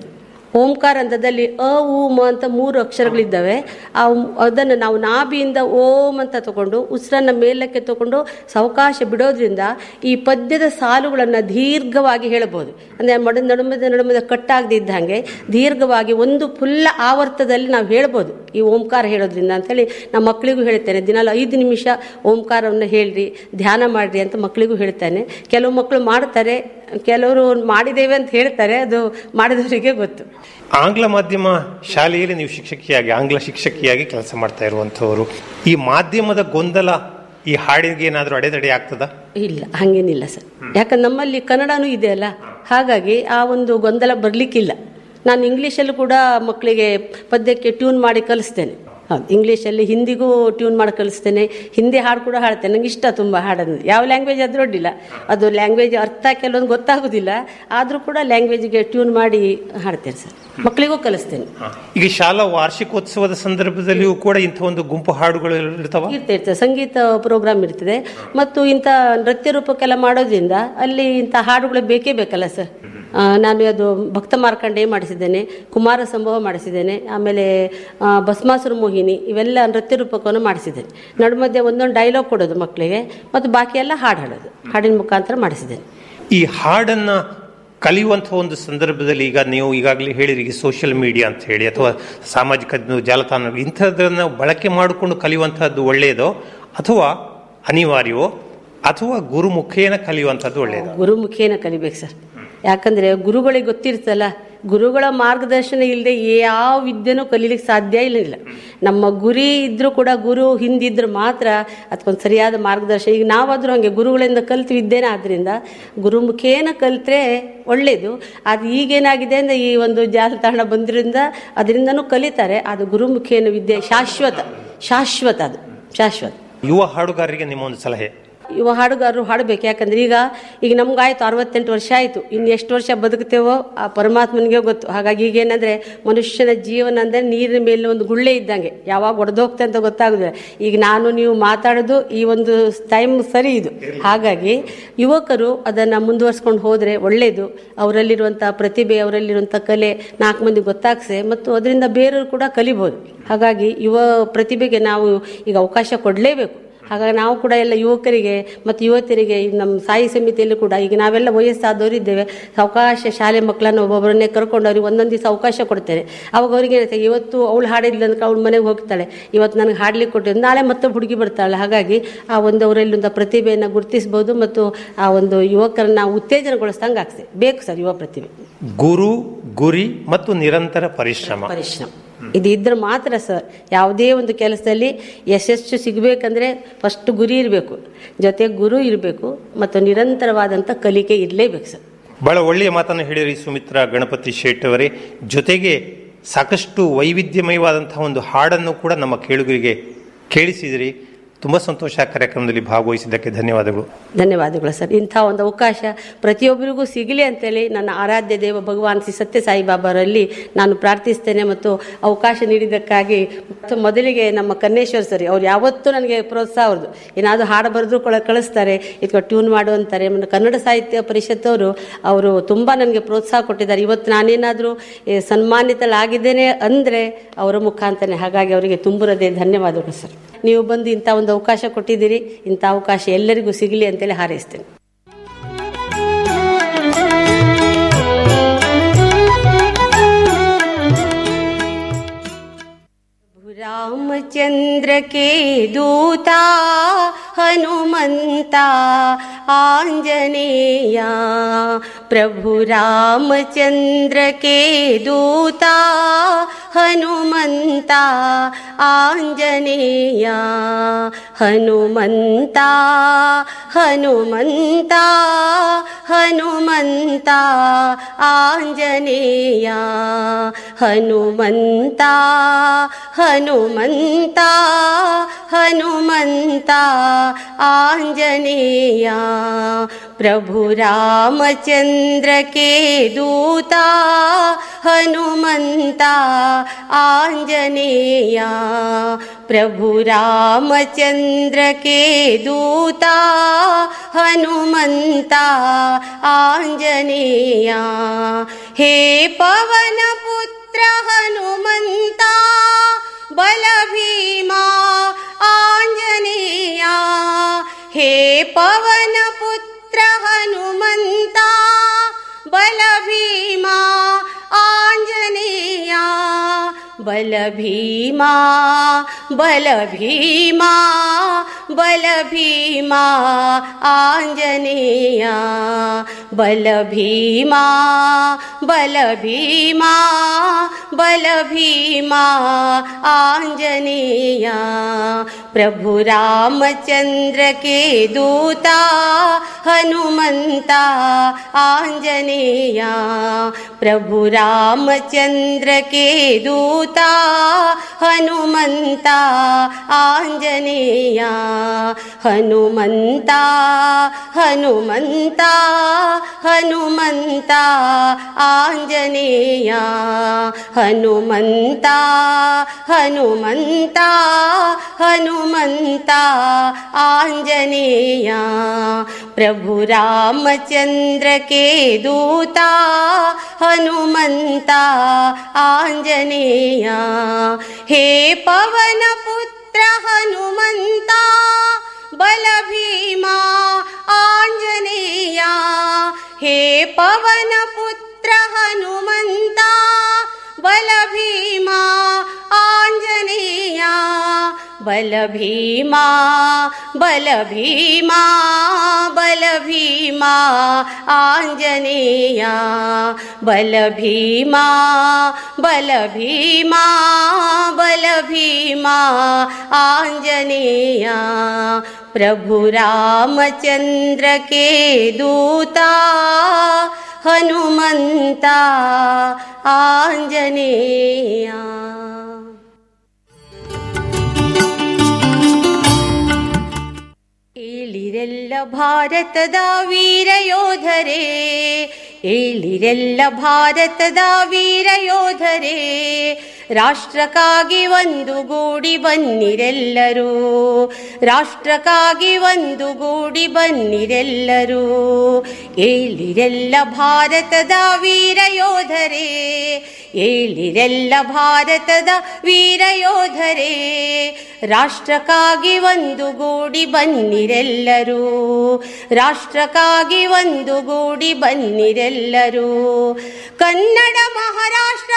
ಓಂಕಾರ ಅಂತದಲ್ಲಿ ಅ ಉ ಮ ಅಂತ ಮೂರು ಅಕ್ಷರಗಳಿದ್ದಾವೆ ಆ ಉಮ್- ಅದನ್ನು ನಾವು ನಾಭಿಯಿಂದ ಓಂ ಅಂತ ತಗೊಂಡು ಉಸಿರನ್ನ ಮೇಲಕ್ಕೆ ತಗೊಂಡು ಸಾವಕಾಶ ಬಿಡೋದ್ರಿಂದ ಈ ಪದ್ಯದ ಸಾಲುಗಳನ್ನು ದೀರ್ಘವಾಗಿ ಹೇಳಬಹುದು ಅಂದರೆ ಮಡ ನಡುಮದ ನಡುಮದ ಕಟ್ಟಾಗದೇ ಇದ್ದಂಗೆ ದೀರ್ಘವಾಗಿ ಒಂದು ಫುಲ್ಲ ಆವರ್ತದಲ್ಲಿ ನಾವು ಹೇಳ್ಬೋದು ಈ ಓಂಕಾರ ಹೇಳೋದ್ರಿಂದ ಅಂತೇಳಿ ನಮ್ಮ ಮಕ್ಕಳಿಗೂ ಹೇಳ್ತೇನೆ ದಿನಾಲು ಐದು ನಿಮಿಷ ಓಂಕಾರವನ್ನು ಹೇಳ್ರಿ ಧ್ಯಾನ ಮಾಡ್ರಿ ಅಂತ ಮಕ್ಕಳಿಗೂ ಹೇಳ್ತೇನೆ ಕೆಲವು ಮಕ್ಕಳು ಮಾಡ್ತಾರೆ ಕೆಲವರು ಮಾಡಿದ್ದೇವೆ ಅಂತ ಹೇಳ್ತಾರೆ ಅದು ಮಾಡಿದವರಿಗೆ ಗೊತ್ತು ಆಂಗ್ಲ ಮಾಧ್ಯಮ ಶಾಲೆಯಲ್ಲಿ ನೀವು ಶಿಕ್ಷಕಿಯಾಗಿ ಆಂಗ್ಲ ಶಿಕ್ಷಕಿಯಾಗಿ ಕೆಲಸ ಮಾಡ್ತಾ ಇರುವಂತವರು ಈ ಮಾಧ್ಯಮದ ಗೊಂದಲ ಈ ಹಾಡಿಗೆ ಏನಾದರೂ ಅಡೆತಡೆ ಆಗ್ತದ ಇಲ್ಲ ಹಂಗೇನಿಲ್ಲ ಸರ್ ಯಾಕಂದ್ರೆ ನಮ್ಮಲ್ಲಿ ಕನ್ನಡನೂ ಇದೆ ಅಲ್ಲ ಹಾಗಾಗಿ ಆ ಒಂದು ಗೊಂದಲ ಬರಲಿಕ್ಕಿಲ್ಲ ನಾನು ಇಂಗ್ಲೀಷಲ್ಲೂ ಕೂಡ ಮಕ್ಕಳಿಗೆ ಪದ್ಯಕ್ಕೆ ಟ್ಯೂನ್ ಮಾಡಿ ಕಲಿಸ್ತೇನೆ ಹೌದು ಇಂಗ್ಲೀಷಲ್ಲಿ ಹಿಂದಿಗೂ ಟ್ಯೂನ್ ಮಾಡಿ ಕಲಿಸ್ತೇನೆ ಹಿಂದಿ ಹಾಡು ಕೂಡ ಹಾಡ್ತೇನೆ ನಂಗೆ ಇಷ್ಟ ತುಂಬ ಹಾಡೋದು ಯಾವ ಲ್ಯಾಂಗ್ವೇಜ್ ಆದ್ರೂ ಅಡ್ಡಿಲ್ಲ ಅದು ಲ್ಯಾಂಗ್ವೇಜ್ ಅರ್ಥ ಕೆಲವೊಂದು ಗೊತ್ತಾಗೋದಿಲ್ಲ ಆದರೂ ಕೂಡ ಲ್ಯಾಂಗ್ವೇಜ್ಗೆ ಟ್ಯೂನ್ ಮಾಡಿ ಹಾಡ್ತೇನೆ ಸರ್ ಮಕ್ಕಳಿಗೂ ಕಲಿಸ್ತೇನೆ ಈಗ ಶಾಲಾ ವಾರ್ಷಿಕೋತ್ಸವದ ಸಂದರ್ಭದಲ್ಲಿಯೂ ಕೂಡ ಇಂಥ ಒಂದು ಗುಂಪು ಹಾಡುಗಳು ಇರ್ತಾವ ಇರ್ತದೆ ಇರ್ತದೆ ಸಂಗೀತ ಪ್ರೋಗ್ರಾಮ್ ಇರ್ತದೆ ಮತ್ತು ಇಂಥ ನೃತ್ಯ ರೂಪಕ್ಕೆಲ್ಲ ಮಾಡೋದ್ರಿಂದ ಅಲ್ಲಿ ಇಂಥ ಹಾಡುಗಳು ಬೇಕೇ ಬೇಕಲ್ಲ ಸರ್ ಆ, ನಾನು ಅದು ಭಕ್ತ ಮಾರ್ಕಂಡೇಯ ಮಾಡಿಸಿದ್ದೇನೆ ಕುಮಾರ ಸಂಭವ ಮಾಡಿಸಿದ್ದೇನೆ ಆಮೇಲೆ ಆ, ಭಸ್ಮಾಸುರ ಮೋಹಿನಿ ಇವೆಲ್ಲ ನೃತ್ಯ ರೂಪಕವನ್ನು ಮಾಡಿಸಿದ್ದೇನೆ ನಡುಮಧ್ಯೆ ಒಂದೊಂದು ಡೈಲಾಗ್ ಕೊಡೋದು ಮಕ್ಕಳಿಗೆ ಮತ್ತು ಬಾಕಿ ಎಲ್ಲ ಹಾಡು ಹಾಡೋದು ಹಾಡಿನ ಮುಖಾಂತರ ಮಾಡಿಸಿದ್ದೇನೆ ಈ ಹಾಡನ್ನ ಕಲಿಯುವಂತಹ ಒಂದು ಸಂದರ್ಭದಲ್ಲಿ ಈಗ ನೀವು ಈಗಾಗಲೇ ಹೇಳಿರಿ ಈಗ ಸೋಷಿಯಲ್ ಮೀಡಿಯಾ ಅಂತ ಹೇಳಿ ಅಥವಾ ಸಾಮಾಜಿಕ ಜಾಲತಾಣ ಇಂಥದ್ದನ್ನ ಬಳಕೆ ಮಾಡಿಕೊಂಡು ಕಲಿಯುವಂತಹದ್ದು ಒಳ್ಳೆಯದೋ ಅಥವಾ ಅನಿವಾರ್ಯವೋ ಅಥವಾ ಗುರುಮುಖೇನ ಕಲಿಯುವಂಥದ್ದು ಒಳ್ಳೆಯದು ಗುರುಮುಖೇನ ಕಲಿಬೇಕು ಸರ್ ಯಾಕಂದ್ರೆ ಗುರುಗಳಿಗೆ ಗೊತ್ತಿರ್ತಲ್ಲ ಗುರುಗಳ ಮಾರ್ಗದರ್ಶನ ಇಲ್ಲದೆ ಯಾವ ವಿದ್ಯೆನೂ ಕಲೀಲಿಕ್ಕೆ ಸಾಧ್ಯ ಇಲ್ಲ ಇಲ್ಲ ನಮ್ಮ ಗುರಿ ಇದ್ರೂ ಕೂಡ ಗುರು ಹಿಂದಿದ್ರು ಮಾತ್ರ ಅದಕ್ಕೊಂದು ಸರಿಯಾದ ಮಾರ್ಗದರ್ಶನ ಈಗ ನಾವಾದ್ರೂ ಹಂಗೆ ಗುರುಗಳಿಂದ ಕಲ್ತು ವಿದ್ಯೆನೇ ಆದ್ರಿಂದ ಗುರುಮುಖೇನ ಕಲ್ತ್ರೆ ಒಳ್ಳೇದು ಅದು ಈಗೇನಾಗಿದೆ ಅಂದ್ರೆ ಈ ಒಂದು ಜಾಲತಾಣ ಬಂದ್ರಿಂದ ಅದರಿಂದನೂ ಕಲಿತಾರೆ ಅದು ಗುರುಮುಖೇನ ವಿದ್ಯೆ ಶಾಶ್ವತ ಶಾಶ್ವತ ಅದು ಶಾಶ್ವತ ಯುವ ಹಾಡುಗಾರರಿಗೆ ನಿಮ್ಮ ಒಂದು ಸಲಹೆ ಯುವ ಹಾಡುಗಾರರು ಹಾಡಬೇಕು ಯಾಕಂದ್ರೆ ಈಗ ಈಗ ನಮ್ಗಾಯ್ತು ಅರವತ್ತೆಂಟು ವರ್ಷ ಆಯಿತು ಇನ್ನು ಎಷ್ಟು ವರ್ಷ ಬದುಕ್ತೇವೋ ಆ ಪರಮಾತ್ಮನಿಗೆ ಗೊತ್ತು ಹಾಗಾಗಿ ಈಗ ಏನಂದ್ರೆ ಮನುಷ್ಯನ ಜೀವನ ಅಂದ್ರೆ ನೀರಿನ ಮೇಲೆ ಒಂದು ಗುಳ್ಳೆ ಇದ್ದಂಗೆ ಯಾವಾಗ ಒಡೆದೋಗ್ತೆ ಅಂತ ಗೊತ್ತಾಗುದಿಲ್ಲ ಈಗ ನಾನು ನೀವು ಮಾತಾಡೋದು ಈ ಒಂದು ಟೈಮ್ ಸರಿ ಇದು ಹಾಗಾಗಿ ಯುವಕರು ಅದನ್ನ ಮುಂದುವರ್ಸ್ಕೊಂಡು ಹೋದ್ರೆ ಒಳ್ಳೇದು ಅವರಲ್ಲಿರುವಂಥ ಪ್ರತಿಭೆ ಅವರಲ್ಲಿರುವಂಥ ಕಲೆ ನಾಲ್ಕು ಮಂದಿ ಗೊತ್ತಾಗ್ಸೆ ಮತ್ತು ಅದರಿಂದ ಬೇರೆಯವರು ಕೂಡ ಕಲಿಬೋದು ಹಾಗಾಗಿ ಯುವ ಪ್ರತಿಭೆಗೆ ನಾವು ಈಗ ಅವಕಾಶ ಕೊಡಲೇಬೇಕು ಹಾಗಾಗಿ ನಾವು ಕೂಡ ಎಲ್ಲ ಯುವಕರಿಗೆ ಮತ್ತು ಯುವತಿಯರಿಗೆ ಈ ನಮ್ಮ ಸಾಯಿ ಸಮಿತಿಯಲ್ಲಿ ಕೂಡ ಈಗ ನಾವೆಲ್ಲ ವಯಸ್ಸಾದವರು ಇದ್ದೇವೆ ಅವಕಾಶ ಶಾಲೆ ಮಕ್ಕಳನ್ನು ಒಬ್ಬೊಬ್ಬರನ್ನೇ ಕರ್ಕೊಂಡು ಅವ್ರಿಗೆ ಒಂದೊಂದು ದಿವಸ ಅವಕಾಶ ಕೊಡ್ತೇನೆ ಅವಾಗ ಅವ್ರಿಗೆ ಏನಿರುತ್ತೆ ಇವತ್ತು ಅವಳು ಹಾಡಿಲ್ಲ ಅಂದ್ರೆ ಅವಳ ಮನೆಗೆ ಹೋಗ್ತಾಳೆ ಇವತ್ತು ನನಗೆ ಹಾಡ್ಲಿಕ್ಕೆ ಕೊಟ್ಟಿದ್ದು ನಾಳೆ ಮತ್ತೆ ಹುಡುಗಿ ಬರ್ತಾಳೆ ಹಾಗಾಗಿ ಆ ಒಂದು ಅವರಲ್ಲಿ ಒಂದು ಪ್ರತಿಭೆಯನ್ನು ಗುರುತಿಸ್ಬೋದು ಮತ್ತು ಆ ಒಂದು ಯುವಕರನ್ನ ಉತ್ತೇಜನಗೊಳಿಸ್ದಂಗೆ ಆಗ್ತದೆ ಬೇಕು ಸರ್ ಯುವ ಪ್ರತಿಭೆ ಗುರು ಗುರಿ ಮತ್ತು ನಿರಂತರ ಪರಿಶ್ರಮ ಪರಿಶ್ರಮ ಇದು ಇದ್ರೆ ಮಾತ್ರ ಸರ್ ಯಾವುದೇ ಒಂದು ಕೆಲಸದಲ್ಲಿ ಯಶಸ್ಸು ಸಿಗಬೇಕಂದ್ರೆ ಫಸ್ಟ್ ಗುರಿ ಇರಬೇಕು ಜೊತೆ ಗುರು ಇರಬೇಕು ಮತ್ತು ನಿರಂತರವಾದಂಥ ಕಲಿಕೆ ಇರಲೇಬೇಕು ಸರ್ ಬಹಳ ಒಳ್ಳೆಯ ಮಾತನ್ನು ಹೇಳಿರಿ ಸುಮಿತ್ರಾ ಗಣಪತಿ ಶೆಟ್ ಅವರೇ ಜೊತೆಗೆ ಸಾಕಷ್ಟು ವೈವಿಧ್ಯಮಯವಾದಂತಹ ಒಂದು ಹಾಡನ್ನು ಕೂಡ ನಮ್ಮ ಕೇಳುಗರಿಗೆ ಕೇಳಿಸಿದಿರಿ ತುಂಬಾ ಸಂತೋಷ ಆ ಕಾರ್ಯಕ್ರಮದಲ್ಲಿ ಭಾಗವಹಿಸಿದ್ದಕ್ಕೆ ಧನ್ಯವಾದಗಳು ಧನ್ಯವಾದಗಳು ಸರ್ ಇಂಥ ಒಂದು ಅವಕಾಶ ಪ್ರತಿಯೊಬ್ಬರಿಗೂ ಸಿಗಲಿ ಅಂತೇಳಿ ನನ್ನ ಆರಾಧ್ಯ ದೇವ ಭಗವಾನ್ ಶ್ರೀ ಸತ್ಯ ಸಾಯಿಬಾಬಾರಲ್ಲಿ ನಾನು ಪ್ರಾರ್ಥಿಸ್ತೇನೆ ಮತ್ತು ಅವಕಾಶ ನೀಡಿದ್ದಕ್ಕಾಗಿ ಮತ್ತು ಮೊದಲಿಗೆ ನಮ್ಮ ಕನ್ನೇಶ್ವರ್ ಸರಿ ಅವ್ರು ಯಾವತ್ತೂ ನನಗೆ ಪ್ರೋತ್ಸಾಹ ಅವ್ರದ್ದು ಏನಾದರೂ ಹಾಡು ಬರೆದ್ರು ಕೊಳ ಕಳಿಸ್ತಾರೆ ಇದಕ್ಕೆ ಟ್ಯೂನ್ ಮಾಡು ಅಂತಾರೆ ಮತ್ತು ಕನ್ನಡ ಸಾಹಿತ್ಯ ಪರಿಷತ್ತವರು ಅವರು ತುಂಬ ನನಗೆ ಪ್ರೋತ್ಸಾಹ ಕೊಟ್ಟಿದ್ದಾರೆ ಇವತ್ತು ನಾನೇನಾದರೂ ಸನ್ಮಾನಿತಳಾಗಿದ್ದೇನೆ ಅಂದರೆ ಅವರ ಮುಖಾಂತರನೇ ಹಾಗಾಗಿ ಅವರಿಗೆ ತುಂಬುರದೆ ಧನ್ಯವಾದಗಳು ಸರ್ ನೀವು ಬಂದು ಇಂಥ ಒಂದು ಅವಕಾಶ ಕೊಟ್ಟಿದ್ದೀರಿ ಇಂಥ ಅವಕಾಶ ಎಲ್ಲರಿಗೂ ಸಿಗಲಿ ಅಂತೇಳಿ ಹಾರೈಸ್ತೇನೆ रामचंद्र के दूता हनुमंता आंजनेया प्रभु रामचंद्र के दूता हनुमंता आंजनेया हनुमंता हनुमंता हनुमंता आंजनेया हनुमंता हनुमंता हनुमंता आंजनेया प्रभु रामचंद्र के दूता हनुमंता आंजनेया प्रभु रामचंद्र के दूता हनुमंता आंजनेया हे पवन पुत्र हनुमंता बल भीमा आंजनेया हे पवन पुत्र हनुमंता बल भीमा आंजनेया बल ಬಲ ಭೀಮಾ ಬಲ ಭೀಮಾ ಬಲ ಭೀಮಾ ಆಂಜನೇಯ ಬಲ ಭೀಮಾ ಬಲ ಭೀಮಾ ಬಲ ಭೀಮಾ ಆಂಜನೇಯ ಪ್ರಭು ರಾಮಚಂದ್ರ के दूता हनुमंता आंजनेय प्रभु रामचंद्र के दूता हनुमंता आंजनेय हनुमंता हनुमंता हनुमंता आंजनेय हनुमंता हनुमंता हनुमंता आंजनेय प्रभु रामचंद्र के दूता हनुमंता आंजनेय हे पवन पुत्र हनुमंता बल भीमा आंजनेय हे पवन पुत्र हनुमंता बल भीमा आंजनेय बल भीमा बल भीमा बल भीमा आंजनेय बल भीमा बल भीमा बल भीमा आंजनेय प्रभु रामचंद्र के दूता हनुमंता आंजनेय ಏಳಿರೆಲ್ಲ ಭಾರತದ ವೀರ ಯೋಧರೇ ಏಳಿರೆಲ್ಲ ಭಾರತದ ವೀರ ಯೋಧರೇ ರಾಷ್ಟ್ರಕ್ಕಾಗಿ ಒಂದು ಗೂಡಿ ಬನ್ನಿರೆಲ್ಲರೂ ರಾಷ್ಟ್ರಕ್ಕಾಗಿ ಒಂದು ಗೂಡಿ ಬನ್ನಿರೆಲ್ಲರೂ ಏಳಿರೆಲ್ಲ ಭಾರತದ ವೀರ ಯೋಧರೇ ಏಳಿರೆಲ್ಲ ಭಾರತದ ವೀರ ಯೋಧರೇ ರಾಷ್ಟ್ರಕ್ಕಾಗಿ ಒಂದು ಗೂಡಿ ಬನ್ನಿರೆಲ್ಲರೂ ರಾಷ್ಟ್ರಕ್ಕಾಗಿ ಒಂದು ಗೂಡಿ ಬನ್ನಿರೆಲ್ಲರೂ ಕನ್ನಡ ಮಹಾರಾಷ್ಟ್ರ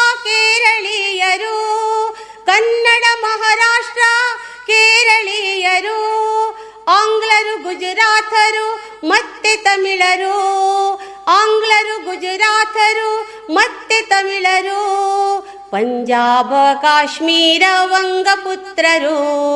ಕೇರಳೀಯರು ಕನ್ನಡ ಮಹಾರಾಷ್ಟ್ರ ಕೇರಳೀಯರು ಆಂಗ್ಲರು ಗುಜರಾತರು ಮತ್ತೆ ತಮಿಳರು ಆಂಗ್ಲರು ಗುಜರಾತರು ಮತ್ತೆ ತಮಿಳರು ಪಂಜಾಬ ಕಾಶ್ಮೀರ ವಂಗಪುತ್ರರು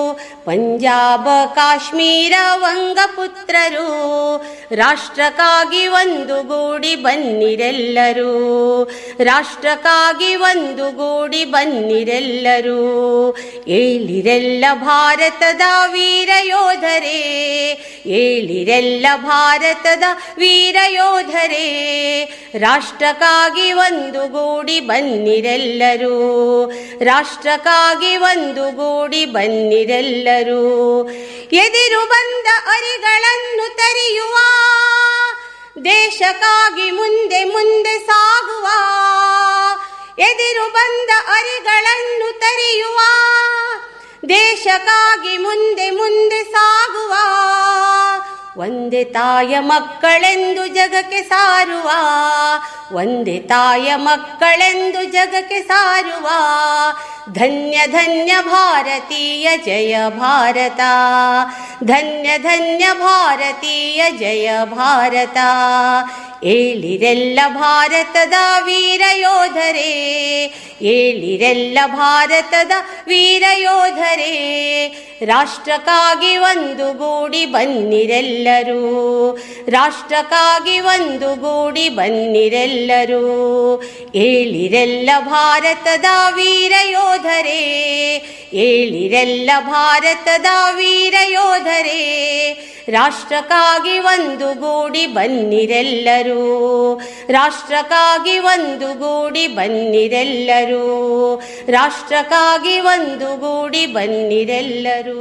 ಪಂಜಾಬ ಕಾಶ್ಮೀರ ವಂಗಪುತ್ರರು ರಾಷ್ಟ್ರಕ್ಕಾಗಿ ಒಂದು ಗೂಡಿ ಬನ್ನಿರೆಲ್ಲರೂ ರಾಷ್ಟ್ರಕ್ಕಾಗಿ ಒಂದು ಗೂಡಿ ಬನ್ನಿರೆಲ್ಲರೂ ಏಳಿರೆಲ್ಲ ಭಾರತದ ವೀರ ಯೋಧರೇ ಏಳಿರೆಲ್ಲ ಭಾರತದ ವೀರ ಯೋಧರೇ ರಾಷ್ಟ್ರಕ್ಕಾಗಿ ಒಂದು ಗೂಡಿ ಬನ್ನಿರೆಲ್ಲರೂ ರಾಷ್ಟ್ರಕ್ಕಾಗಿ ಒಂದು ಗೂಡಿ ಬನ್ನಿರೆಲ್ಲರೂ ಎದಿರು ಬಂದ ಅರಿಗಳನ್ನು ತರಿಯುವ ದೇಶಕ್ಕಾಗಿ ಮುಂದೆ ಮುಂದೆ ಸಾಗುವ ಎದಿರು ಬಂದ ಅರಿಗಳನ್ನು ತರಿಯುವ ದೇಶಕ್ಕಾಗಿ ಮುಂದೆ ಮುಂದೆ ಸಾಗುವ ಒಂದೇ ತಾಯ ಮಕ್ಕಳೆಂದು ಜಗಕ್ಕೆ ಸಾರುವ ಒಂದೇ ತಾಯ ಮಕ್ಕಳೆಂದು ಜಗಕ್ಕೆ ಸಾರುವ ಧನ್ಯ ಧನ್ಯ ಭಾರತೀಯ ಜಯ ಭಾರತ ಧನ್ಯ ಧನ್ಯ ಭಾರತೀಯ ಜಯ ಭಾರತ ಏಳಿರೆಲ್ಲ ಭಾರತದ ವೀರ ಯೋಧರೇ ಏಳಿರೆಲ್ಲ ಭಾರತದ ವೀರ ಯೋಧರೇ ರಾಷ್ಟ್ರಕ್ಕಾಗಿ ಒಂದು ಗೂಡಿ ಬನ್ನಿರೆಲ್ಲರೂ ರಾಷ್ಟ್ರಕ್ಕಾಗಿ ಒಂದು ಗೂಡಿ ಬನ್ನಿರೆಲ್ಲರೂ ಏಳಿರೆಲ್ಲ ಭಾರತದ ವೀರ ಯೋಧರೇ ಏಳಿರೆಲ್ಲ ಭಾರತದ ವೀರ ಯೋಧರೇ ರಾಷ್ಟ್ರಕ್ಕಾಗಿ ಒಂದು ಗೂಡಿ ಬನ್ನಿರೆಲ್ಲರೂ ರಾಷ್ಟ್ರಕ್ಕಾಗಿ ಒಂದು ಗೂಡಿ ಬನ್ನಿರೆಲ್ಲರೂ ರಾಷ್ಟ್ರಕ್ಕಾಗಿ ಒಂದು ಗೂಡಿ ಬನ್ನಿರೆಲ್ಲರೂ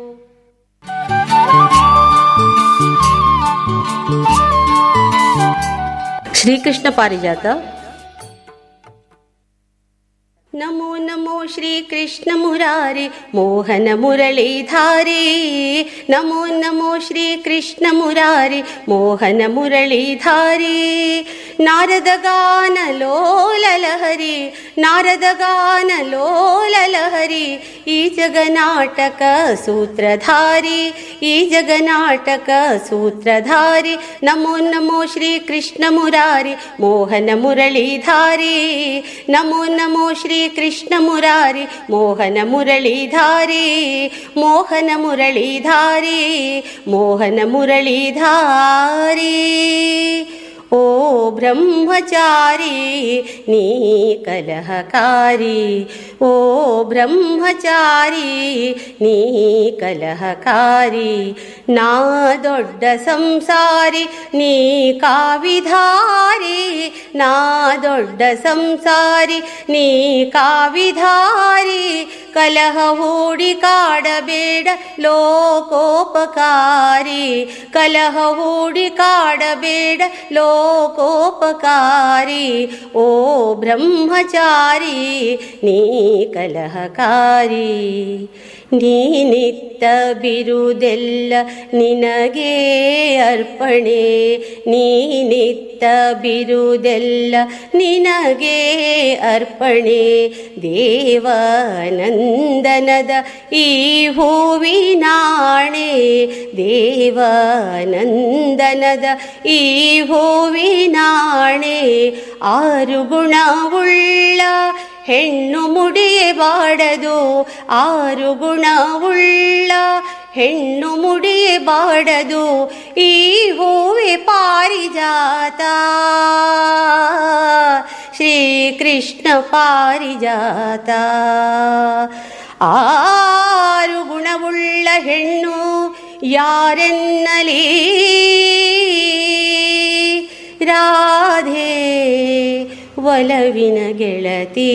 ಶ್ರೀಕೃಷ್ಣ ಪಾರಿಜಾತ ನಮೋ ನಮೋ ಶ್ರೀಕೃಷ್ಣ ಮುರಾರಿ ಮೋಹನ ಮುರಳೀಧಾರಿ ನಮೋ ನಮೋ ಶ್ರೀ ಕೃಷ್ಣ ಮುರಾರಿ ಮೋಹನ ಮುರಳೀಧಾರಿ ನಾರದ ಗಾನ ಲೋಲ ಲಹರಿ ನಾರದ ಗಾನ ಲೋಲ ಲಹರಿ ಈ ಜಗನಾಟಕ ಸೂತ್ರಧಾರಿ ಈ ಜಗನಾಟಕ ಸೂತ್ರಧಾರಿ ನಮೋ ನಮೋ ಶ್ರೀ ಕೃಷ್ಣ ಮುರಾರಿ ಮೋಹನ ಮುರಳೀಧಾರಿ ನಮೋ ನಮೋ ಶ್ರೀ ಕೃಷ್ಣ ಮುರಾರಿ ಮೋಹನ ಮುರಳೀಧಾರಿ ಮೋಹನ ಮುರಳೀಧಾರಿ ಮೋಹನ ಮುರಳೀಧಾರಿ ಓ ಬ್ರಹ್ಮಚಾರಿ ನೀ ಕಲಹಕಾರಿ ಓ ಬ್ರಹ್ಮಚಾರಿ ನೀ ಕಲಹಕಾರಿ ನಾ ದೊಡ್ಡ ಸಂಸಾರಿ ನೀ ಕಾವಿಧಾರಿ ನಾ ದೊಡ್ಡ ಸಂಸಾರಿ ನೀ ಕಾವಿಧಾರಿ ಕಲಹ ಹೂಡಿ ಕಾಡಬೇಡ ಲೋಕೋಪಕಾರಿ ಕಲಹ ಹೂಡಿ ಕಾಡಬೇಡ ಲೋಕೋಪಕಾರಿ ಓ ಬ್ರಹ್ಮಚಾರಿ ನೀ ಕಲಹಕಾರಿ ನೀನಿತ್ತ ಬಿರುದೆಲ್ಲ ನಿನಗೆ ಅರ್ಪಣೆ ನೀನಿತ್ತ ಬಿರುದೆಲ್ಲ ನಿನಗೆ ಅರ್ಪಣೆ ದೇವಾನಂದನದ ಈ ಹೂವಿನಾಣೆ ದೇವಾನಂದನದ ಈ ಹೂವಿನಾಣೆ ಆರು ಗುಣವುಳ್ಳ ಹೆಣ್ಣು ಮುಡಿಯೇ ಬಾಡದು ಆರು ಗುಣವುಳ್ಳ ಹೆಣ್ಣು ಮುಡಿಯೇ ಬಾಡದು ಈ ಹೂವೆ ಪಾರಿಜಾತ ಶ್ರೀಕೃಷ್ಣ ಪಾರಿಜಾತ ಆರು ಗುಣವುಳ್ಳ ಹೆಣ್ಣು ಯಾರೆನ್ನಲಿ ರಾಧೆ ಒಲವಿನ ಗೆಳತಿ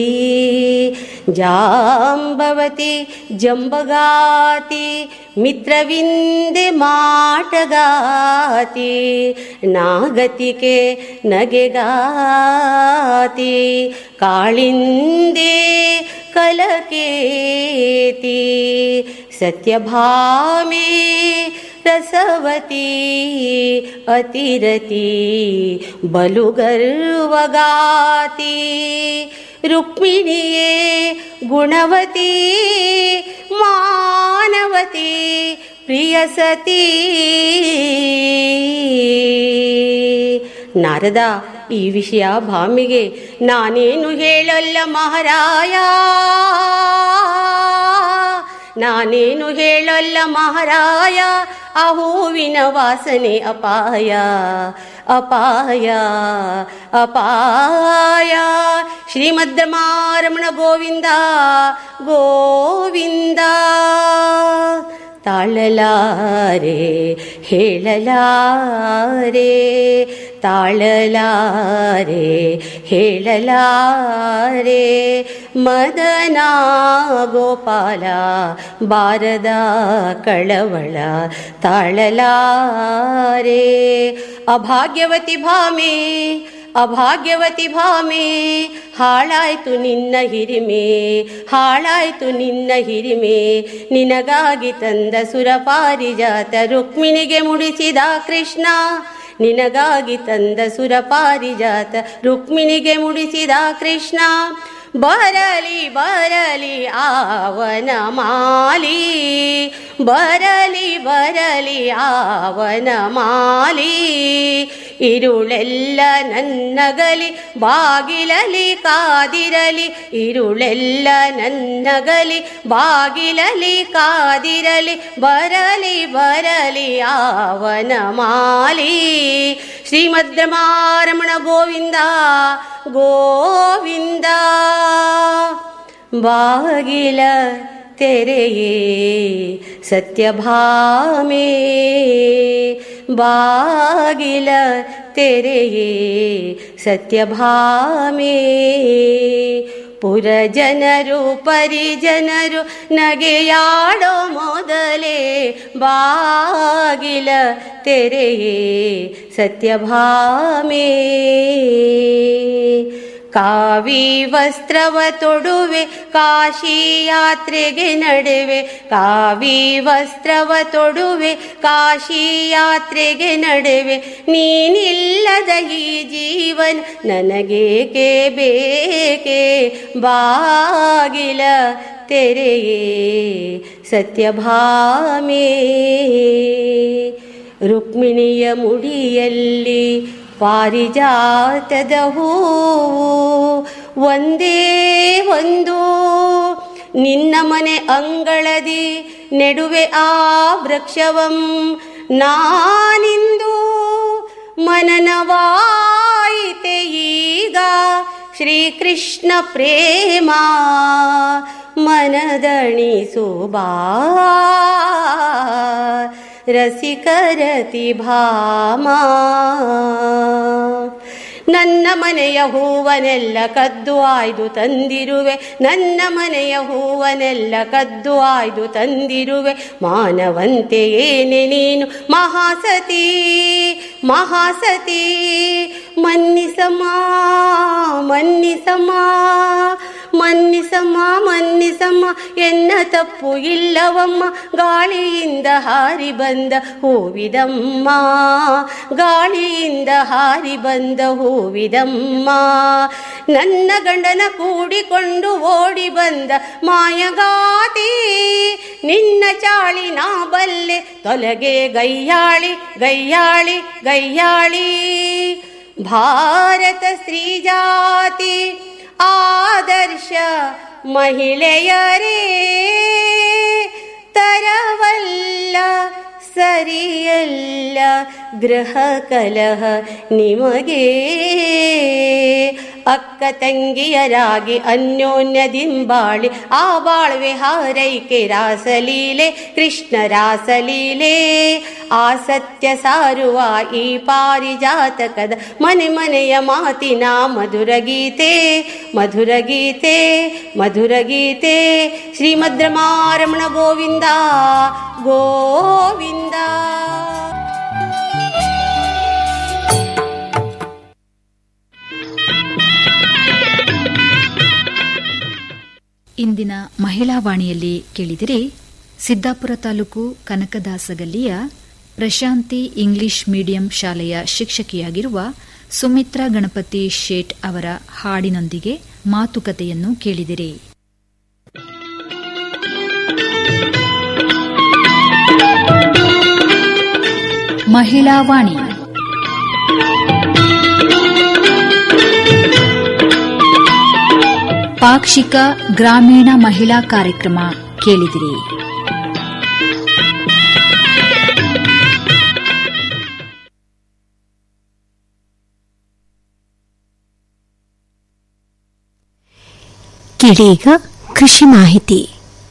ಜಾಂಬವತಿ ಜಂಬಗಾತಿ ಮಿತ್ರವಿಂದೆ ಮಾಟಗಾತಿ ನಾಗತಿಕೆ ನಗೆಗಾತಿ ಕಾಳಿಂದೆ ಕಲಕೇತಿ ಸತ್ಯಭಾಮೆ ರಸವತಿ ಅತಿರತಿ ಬಲುಗರ್ವಗಾತಿ ರುಕ್ಮಿಣಿಯೇ ಗುಣವತಿ ಮಾನವತಿ ಪ್ರಿಯಸತಿ ನಾರದ ಈ ವಿಷಯ ಭಾಮಿಗೆ ನಾನೇನು ಹೇಳಲ್ಲ ಮಹಾರಾಯ ನಾನೇನು ಹೇಳಲ್ಲ ಮಹಾರಾಯ ಆ ಹೂವಿನ ವಾಸನೆ ಅಪಾಯ ಅಪಾಯ ಅಪಾಯ ಶ್ರೀಮದ್ ರಮಾರಮಣ ಗೋವಿಂದ ಗೋವಿಂದ ತಾಳಲಾರೆ ಹೇಳಲಾರೆ ತಾಳಲಾರೆ ಹೇಳಲಾರೆ ಮದನ ಗೋಪಾಲ ಬಾರದ ಕಳವಳ ತಾಳಲಾರೆ ಅಭಾಗ್ಯವತಿ ಭಾಮೆ ಅಭಾಗ್ಯವತಿ ಭಾಮೆ ಹಾಳಾಯ್ತು ನಿನ್ನ ಹಿರಿಮೆ ಹಾಳಾಯ್ತು ನಿನ್ನ ಹಿರಿಮೆ ನಿನಗಾಗಿ ತಂದ ಸುರಪಾರಿಜಾತ ರುಕ್ಮಿಣಿಗೆ ಮುಡಿಸಿದ ಕೃಷ್ಣ ನಿನಗಾಗಿ ತಂದ ಸುರಪಾರಿಜಾತ ರುಕ್ಮಿಣಿಗೆ ಮುಡಿಸಿದ ಕೃಷ್ಣ ಬರಲಿ ಬರಲಿ ಆವನ ಮಾಲಿ ಬರಲಿ ಬರಲಿ ಆವನ ಮಾಲಿ ಇರುಳೆಲ್ಲ ನನ್ನಗಲಿ ಬಾಗಿಲಲಿ ಕಾದಿರಲಿ ಇರುಳೆಲ್ಲ ನನ್ನಗಲಿ ಬಾಗಿಲಲಿ ಕಾದಿರಲಿ ಬರಲಿ ಬರಲಿ ಆವನ ಮಾಲಿ ಶ್ರೀಮದ್ ರಮಾರಮಣ ಗೋವಿಂದ ಗೋವಿಂದ ಬಾಗಿಲ ತೆರೆಯೇ ಸತ್ಯಭಾಮೆ ಬಾಗಿಲ ತೆರೆಯೇ ಸತ್ಯಭಾಮೆ ಪುರಜನರು ಪರಿಜನರು ನಗೆಯಾಡೋ ಮೊದಲೇ ಬಾಗಿಲ ತೆರೆಯೇ ಸತ್ಯಭಾಮೆ ಕಾವಿ ವಸ್ತ್ರವ ತೊಡುವೆ ಕಾಶಿ ಯಾತ್ರೆಗೆ ನಡೆವೆ ಕಾವಿ ವಸ್ತ್ರವ ತೊಡುವೆ ಕಾಶಿ ಯಾತ್ರೆಗೆ ನಡೆವೆ ನೀನಿಲ್ಲದ ಈ ಜೀವನ ನನಗೇಕೆ ಬೇಕೆ ಬಾಗಿಲ ತೆರೆಯೇ ಸತ್ಯಭಾಮೆ ರುಕ್ಮಿಣಿಯ ಮುಡಿಯಲ್ಲಿ ಪಾರಿಜಾತದ ಹೂವು ಒಂದೇ ಒಂದು ನಿನ್ನ ಮನೆ ಅಂಗಳದಿ ನೆಡುವೆ ಆ ವೃಕ್ಷವಂ ನಾನಿಂದು ಮನನವಾಯಿತೆ ಈಗ ಶ್ರೀಕೃಷ್ಣ ಪ್ರೇಮ ಮನದಣಿಸು ಬಾ ರಸಿಕರತಿ ಭಾಮ ನನ್ನ ಮನೆಯ ಹೂವನೆಲ್ಲ ಕದ್ದು ಆಯ್ದು ತಂದಿರುವೆ ನನ್ನ ಮನೆಯ ಹೂವನೆಲ್ಲ ಕದ್ದು ಆಯ್ದು ತಂದಿರುವೆ ಮಾನವಂತೆ ಏನೆ ನೀನು ಮಹಾಸತಿ ಮಹಾಸತಿ ಮನ್ನಿಸಮ ಮನ್ನಿಸಮ ಮನ್ನಿಸಮ್ಮ ಮನ್ನಿಸಮ್ಮ ಎನ್ನ ತಪ್ಪು ಇಲ್ಲವಮ್ಮ ಗಾಳಿಯಿಂದ ಹಾರಿ ಬಂದ ಹೂವಿದಮ್ಮ ಗಾಳಿಯಿಂದ ಹಾರಿ ಬಂದ ಹೂವಿದಮ್ಮ ನನ್ನ ಗಂಡನ ಕೂಡಿಕೊಂಡು ಓಡಿ ಬಂದ ಮಾಯಗಾತಿ ನಿನ್ನ ಚಾಳಿ ನಾ ಬಲ್ಲೆ ತೊಲಗೆ ಗಯ್ಯಾಳಿ ಗಯ್ಯಾಳಿ ಗಯ್ಯಾಳಿ ಭಾರತ ಸ್ತ್ರೀ ಜಾತಿ ಆದರ್ಶ ಮಹಿಳೆಯರೇ ತರವಲ್ಲ ಸರಿಯಲ್ಲ ಗೃಹ ಕಲಹ ನಿಮಗೆ ಅಕ್ಕ ತಂಗಿಯರಾಗಿ ಅನ್ಯೋನ್ಯದಿಂಬಾಳಿ ಆ ಬಾಳ್ವೆ ಹಾರೈಕೆ ರಾಸಲೀಲೆ ಕೃಷ್ಣ ರಾಸಲೀಲೆ ಆ ಸತ್ಯ ಸಾರುವ ಈ ಪಾರಿಜಾತಕದ ಮನೆ ಮನೆಯ ಮಾತಿನ ಮಧುರ ಗೀತೆ ಮಧುರ ಗೀತೆ ಮಧುರ ಗೀತೆ ಶ್ರೀಮದ್ ರಮಾರಮಣ ಗೋವಿಂದ ಗೋವಿಂದ ಇಂದಿನ ಮಹಿಳಾ ವಾಣಿಯಲ್ಲಿ ಕೇಳಿದಿರಿ ಸಿದ್ದಾಪುರ ತಾಲೂಕು ಕನಕದಾಸಗಲ್ಲಿಯ ಪ್ರಶಾಂತಿ ಇಂಗ್ಲಿಷ್ ಮೀಡಿಯಂ ಶಾಲೆಯ ಶಿಕ್ಷಕಿಯಾಗಿರುವ ಸುಮಿತ್ರಾ ಗಣಪತಿ ಶೇಟ್ ಅವರ ಹಾಡಿನೊಂದಿಗೆ ಮಾತುಕತೆಯನ್ನು ಕೇಳಿದಿರಿ ಮಹಿಳಾ ವಾಣಿ ಪಾಕ್ಷಿಕ ಗ್ರಾಮೀಣ ಮಹಿಳಾ ಕಾರ್ಯಕ್ರಮ ಕೇಳಿದಿರಿ ಕಿಡೀಗ ಕೃಷಿ ಮಾಹಿತಿ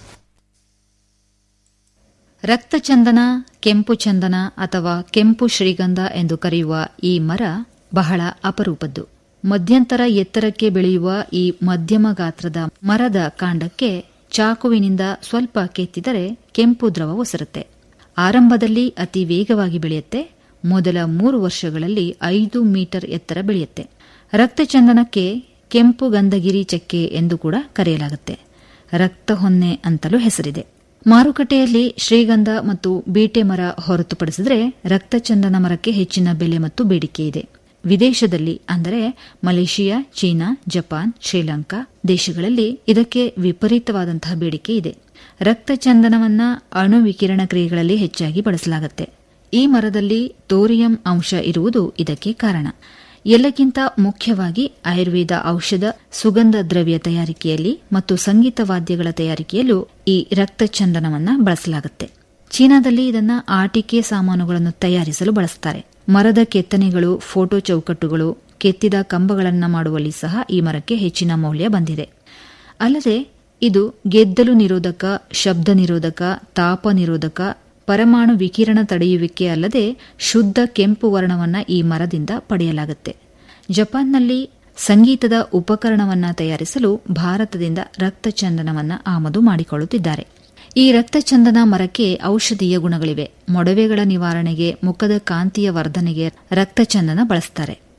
ರಕ್ತಚಂದನ ಕೆಂಪು ಚಂದನ ಅಥವಾ ಕೆಂಪು ಶ್ರೀಗಂಧ ಎಂದು ಕರೆಯುವ ಈ ಮರ ಬಹಳ ಅಪರೂಪದ್ದು ಮಧ್ಯಂತರ ಎತ್ತರಕ್ಕೆ ಬೆಳೆಯುವ ಈ ಮಧ್ಯಮ ಗಾತ್ರದ ಮರದ ಕಾಂಡಕ್ಕೆ ಚಾಕುವಿನಿಂದ ಸ್ವಲ್ಪ ಕೆತ್ತಿದರೆ ಕೆಂಪು ದ್ರವ ಒಸರುತ್ತೆ ಆರಂಭದಲ್ಲಿ ಅತಿ ವೇಗವಾಗಿ ಬೆಳೆಯುತ್ತೆ ಮೊದಲ ಮೂರು ವರ್ಷಗಳಲ್ಲಿ ಐದು ಮೀಟರ್ ಎತ್ತರ ಬೆಳೆಯುತ್ತೆ ರಕ್ತಚಂದನಕ್ಕೆ ಕೆಂಪು ಗಂಧಗಿರಿ ಚಕ್ಕೆ ಎಂದು ಕೂಡ ಕರೆಯಲಾಗುತ್ತೆ ರಕ್ತ ಹೊನ್ನೆ ಅಂತಲೂ ಹೆಸರಿದೆ ಮಾರುಕಟ್ಟೆಯಲ್ಲಿ ಶ್ರೀಗಂಧ ಮತ್ತು ಬೀಟೆ ಮರ ಹೊರತುಪಡಿಸಿದರೆ ರಕ್ತಚಂದನ ಮರಕ್ಕೆ ಹೆಚ್ಚಿನ ಬೆಲೆ ಮತ್ತು ಬೇಡಿಕೆ ಇದೆ ವಿದೇಶದಲ್ಲಿ ಅಂದರೆ ಮಲೇಷಿಯಾ ಚೀನಾ ಜಪಾನ್ ಶ್ರೀಲಂಕಾ ದೇಶಗಳಲ್ಲಿ ಇದಕ್ಕೆ ವಿಪರೀತವಾದಂತಹ ಬೇಡಿಕೆ ಇದೆ ರಕ್ತಚಂದನವನ್ನ ಅಣು ವಿಕಿರಣ ಕ್ರಿಯೆಗಳಲ್ಲಿ ಹೆಚ್ಚಾಗಿ ಬಳಸಲಾಗುತ್ತೆ ಈ ಮರದಲ್ಲಿ ತೋರಿಯಂ ಅಂಶ ಇರುವುದು ಇದಕ್ಕೆ ಕಾರಣ ಎಲ್ಲಕ್ಕಿಂತ ಮುಖ್ಯವಾಗಿ ಆಯುರ್ವೇದ ಔಷಧ ಸುಗಂಧ ದ್ರವ್ಯ ತಯಾರಿಕೆಯಲ್ಲಿ ಮತ್ತು ಸಂಗೀತ ವಾದ್ಯಗಳ ತಯಾರಿಕೆಯಲ್ಲೂ ಈ ರಕ್ತಚಂದನವನ್ನ ಬಳಸಲಾಗುತ್ತೆ ಚೀನಾದಲ್ಲಿ ಇದನ್ನ ಆಟಿಕೆ ಸಾಮಾನುಗಳನ್ನು ತಯಾರಿಸಲು ಬಳಸುತ್ತಾರೆ ಮರದ ಕೆತ್ತನೆಗಳು ಫೋಟೋ ಚೌಕಟ್ಟುಗಳು ಕೆತ್ತಿದ ಕಂಬಗಳನ್ನು ಮಾಡುವಲ್ಲಿ ಸಹ ಈ ಮರಕ್ಕೆ ಹೆಚ್ಚಿನ ಮೌಲ್ಯ ಬಂದಿದೆ ಅಲ್ಲದೆ ಇದು ಗೆದ್ದಲು ನಿರೋಧಕ ಶಬ್ದ ನಿರೋಧಕ ತಾಪ ನಿರೋಧಕ ಪರಮಾಣು ವಿಕಿರಣ ತಡೆಯುವಿಕೆ ಅಲ್ಲದೆ ಶುದ್ಧ ಕೆಂಪು ವರ್ಣವನ್ನ ಈ ಮರದಿಂದ ಪಡೆಯಲಾಗುತ್ತೆ ಜಪಾನ್ನಲ್ಲಿ ಸಂಗೀತದ ಉಪಕರಣವನ್ನ ತಯಾರಿಸಲು ಭಾರತದಿಂದ ರಕ್ತಚಂದನವನ್ನ ಆಮದು ಮಾಡಿಕೊಳ್ಳುತ್ತಿದ್ದಾರೆ ಈ ರಕ್ತಚಂದನ ಮರಕ್ಕೆ ಔಷಧೀಯ ಗುಣಗಳಿವೆ ಮೊಡವೆಗಳ ನಿವಾರಣೆಗೆ ಮುಖದ ಕಾಂತಿಯ ವರ್ಧನೆಗೆ ರಕ್ತಚಂದನ ಬಳಸ್ತಾರೆ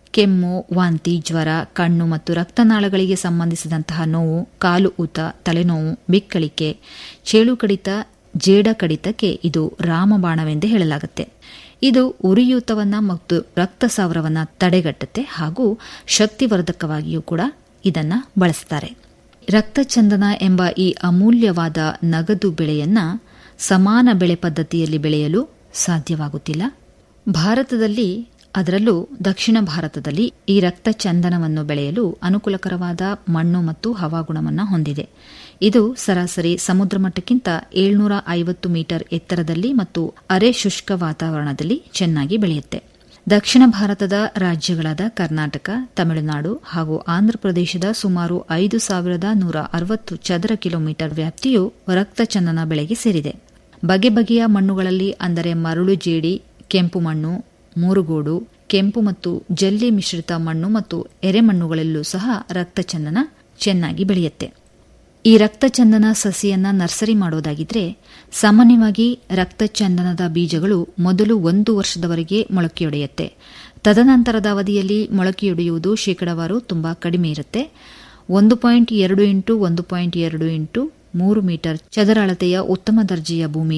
ಕೆಮ್ಮು ವಾಂತಿ ಜ್ವರ ಕಣ್ಣು ಮತ್ತು ರಕ್ತನಾಳಗಳಿಗೆ ಸಂಬಂಧಿಸಿದಂತಹ ನೋವು ಕಾಲು ಊತ ತಲೆನೋವು ಬಿಕ್ಕಳಿಕೆ ಚೇಳು ಕಡಿತ ಜೇಡ ಕಡಿತಕ್ಕೆ ಇದು ರಾಮಬಾಣವೆಂದೇ ಹೇಳಲಾಗುತ್ತೆ ಇದು ಉರಿಯೂತವನ್ನ ಮತ್ತು ರಕ್ತಸಾವರವನ್ನ ತಡೆಗಟ್ಟುತ್ತೆ ಹಾಗೂ ಶಕ್ತಿವರ್ಧಕವಾಗಿಯೂ ಕೂಡ ಇದನ್ನ ಬಳಸ್ತಾರೆ ರಕ್ತಚಂದನ ಎಂಬ ಈ ಅಮೂಲ್ಯವಾದ ನಗದು ಬೆಳೆಯನ್ನ ಸಮಾನ ಬೆಳೆ ಪದ್ಧತಿಯಲ್ಲಿ ಬೆಳೆಯಲು ಸಾಧ್ಯವಾಗುತ್ತಿಲ್ಲ ಭಾರತದಲ್ಲಿ ಅದರಲ್ಲೂ ದಕ್ಷಿಣ ಭಾರತದಲ್ಲಿ ಈ ರಕ್ತಚಂದನವನ್ನು ಬೆಳೆಯಲು ಅನುಕೂಲಕರವಾದ ಮಣ್ಣು ಮತ್ತು ಹವಾಗುಣವನ್ನು ಹೊಂದಿದೆ ಇದು ಸರಾಸರಿ ಸಮುದ್ರ ಮಟ್ಟಕ್ಕಿಂತ ಏಳ್ನೂರ ಐವತ್ತು ಮೀಟರ್ ಎತ್ತರದಲ್ಲಿ ಮತ್ತು ಅರೆ ಶುಷ್ಕ ವಾತಾವರಣದಲ್ಲಿ ಚೆನ್ನಾಗಿ ಬೆಳೆಯುತ್ತೆ ದಕ್ಷಿಣ ಭಾರತದ ರಾಜ್ಯಗಳಾದ ಕರ್ನಾಟಕ ತಮಿಳುನಾಡು ಹಾಗೂ ಆಂಧ್ರಪ್ರದೇಶದ ಸುಮಾರು ಐದು ಸಾವಿರದ ನೂರ ಅರವತ್ತು ಚದರ ಕಿಲೋಮೀಟರ್ ವ್ಯಾಪ್ತಿಯು ರಕ್ತಚಂದನ ಬೆಳೆಗೆ ಸೇರಿದೆ ಬಗೆ ಬಗೆಯ ಮಣ್ಣುಗಳಲ್ಲಿ ಅಂದರೆ ಮರಳು ಜೇಡಿ ಕೆಂಪು ಮಣ್ಣು ಮೂರುಗೋಡು ಕೆಂಪು ಮತ್ತು ಜಲ್ಲಿ ಮಿಶ್ರಿತ ಮಣ್ಣು ಮತ್ತು ಎರೆಮಣ್ಣುಗಳಲ್ಲೂ ಸಹ ರಕ್ತಚಂದನ ಚೆನ್ನಾಗಿ ಬೆಳೆಯುತ್ತೆ ಈ ರಕ್ತಚಂದನ ಸಸಿಯನ್ನ ನರ್ಸರಿ ಮಾಡೋದಾಗಿದ್ರೆ ಸಾಮಾನ್ಯವಾಗಿ ರಕ್ತಚಂದನದ ಬೀಜಗಳು ಮೊದಲು ಒಂದು ವರ್ಷದವರೆಗೆ ಮೊಳಕೆಯೊಡೆಯುತ್ತೆ ತದನಂತರದ ಅವಧಿಯಲ್ಲಿ ಮೊಳಕೆಯೊಡೆಯುವುದು ಶೇಕಡವಾರು ತುಂಬಾ ಕಡಿಮೆ ಇರುತ್ತೆ ಒಂದು ಪಾಯಿಂಟ್ ಎರಡು ಇಂಟು ಒಂದು ಪಾಯಿಂಟ್ ಎರಡು ಇಂಟು ಮೂರು ಮೀಟರ್ ಚದರ ಅಳತೆಯ ಉತ್ತಮ ದರ್ಜೆಯ ಭೂಮಿ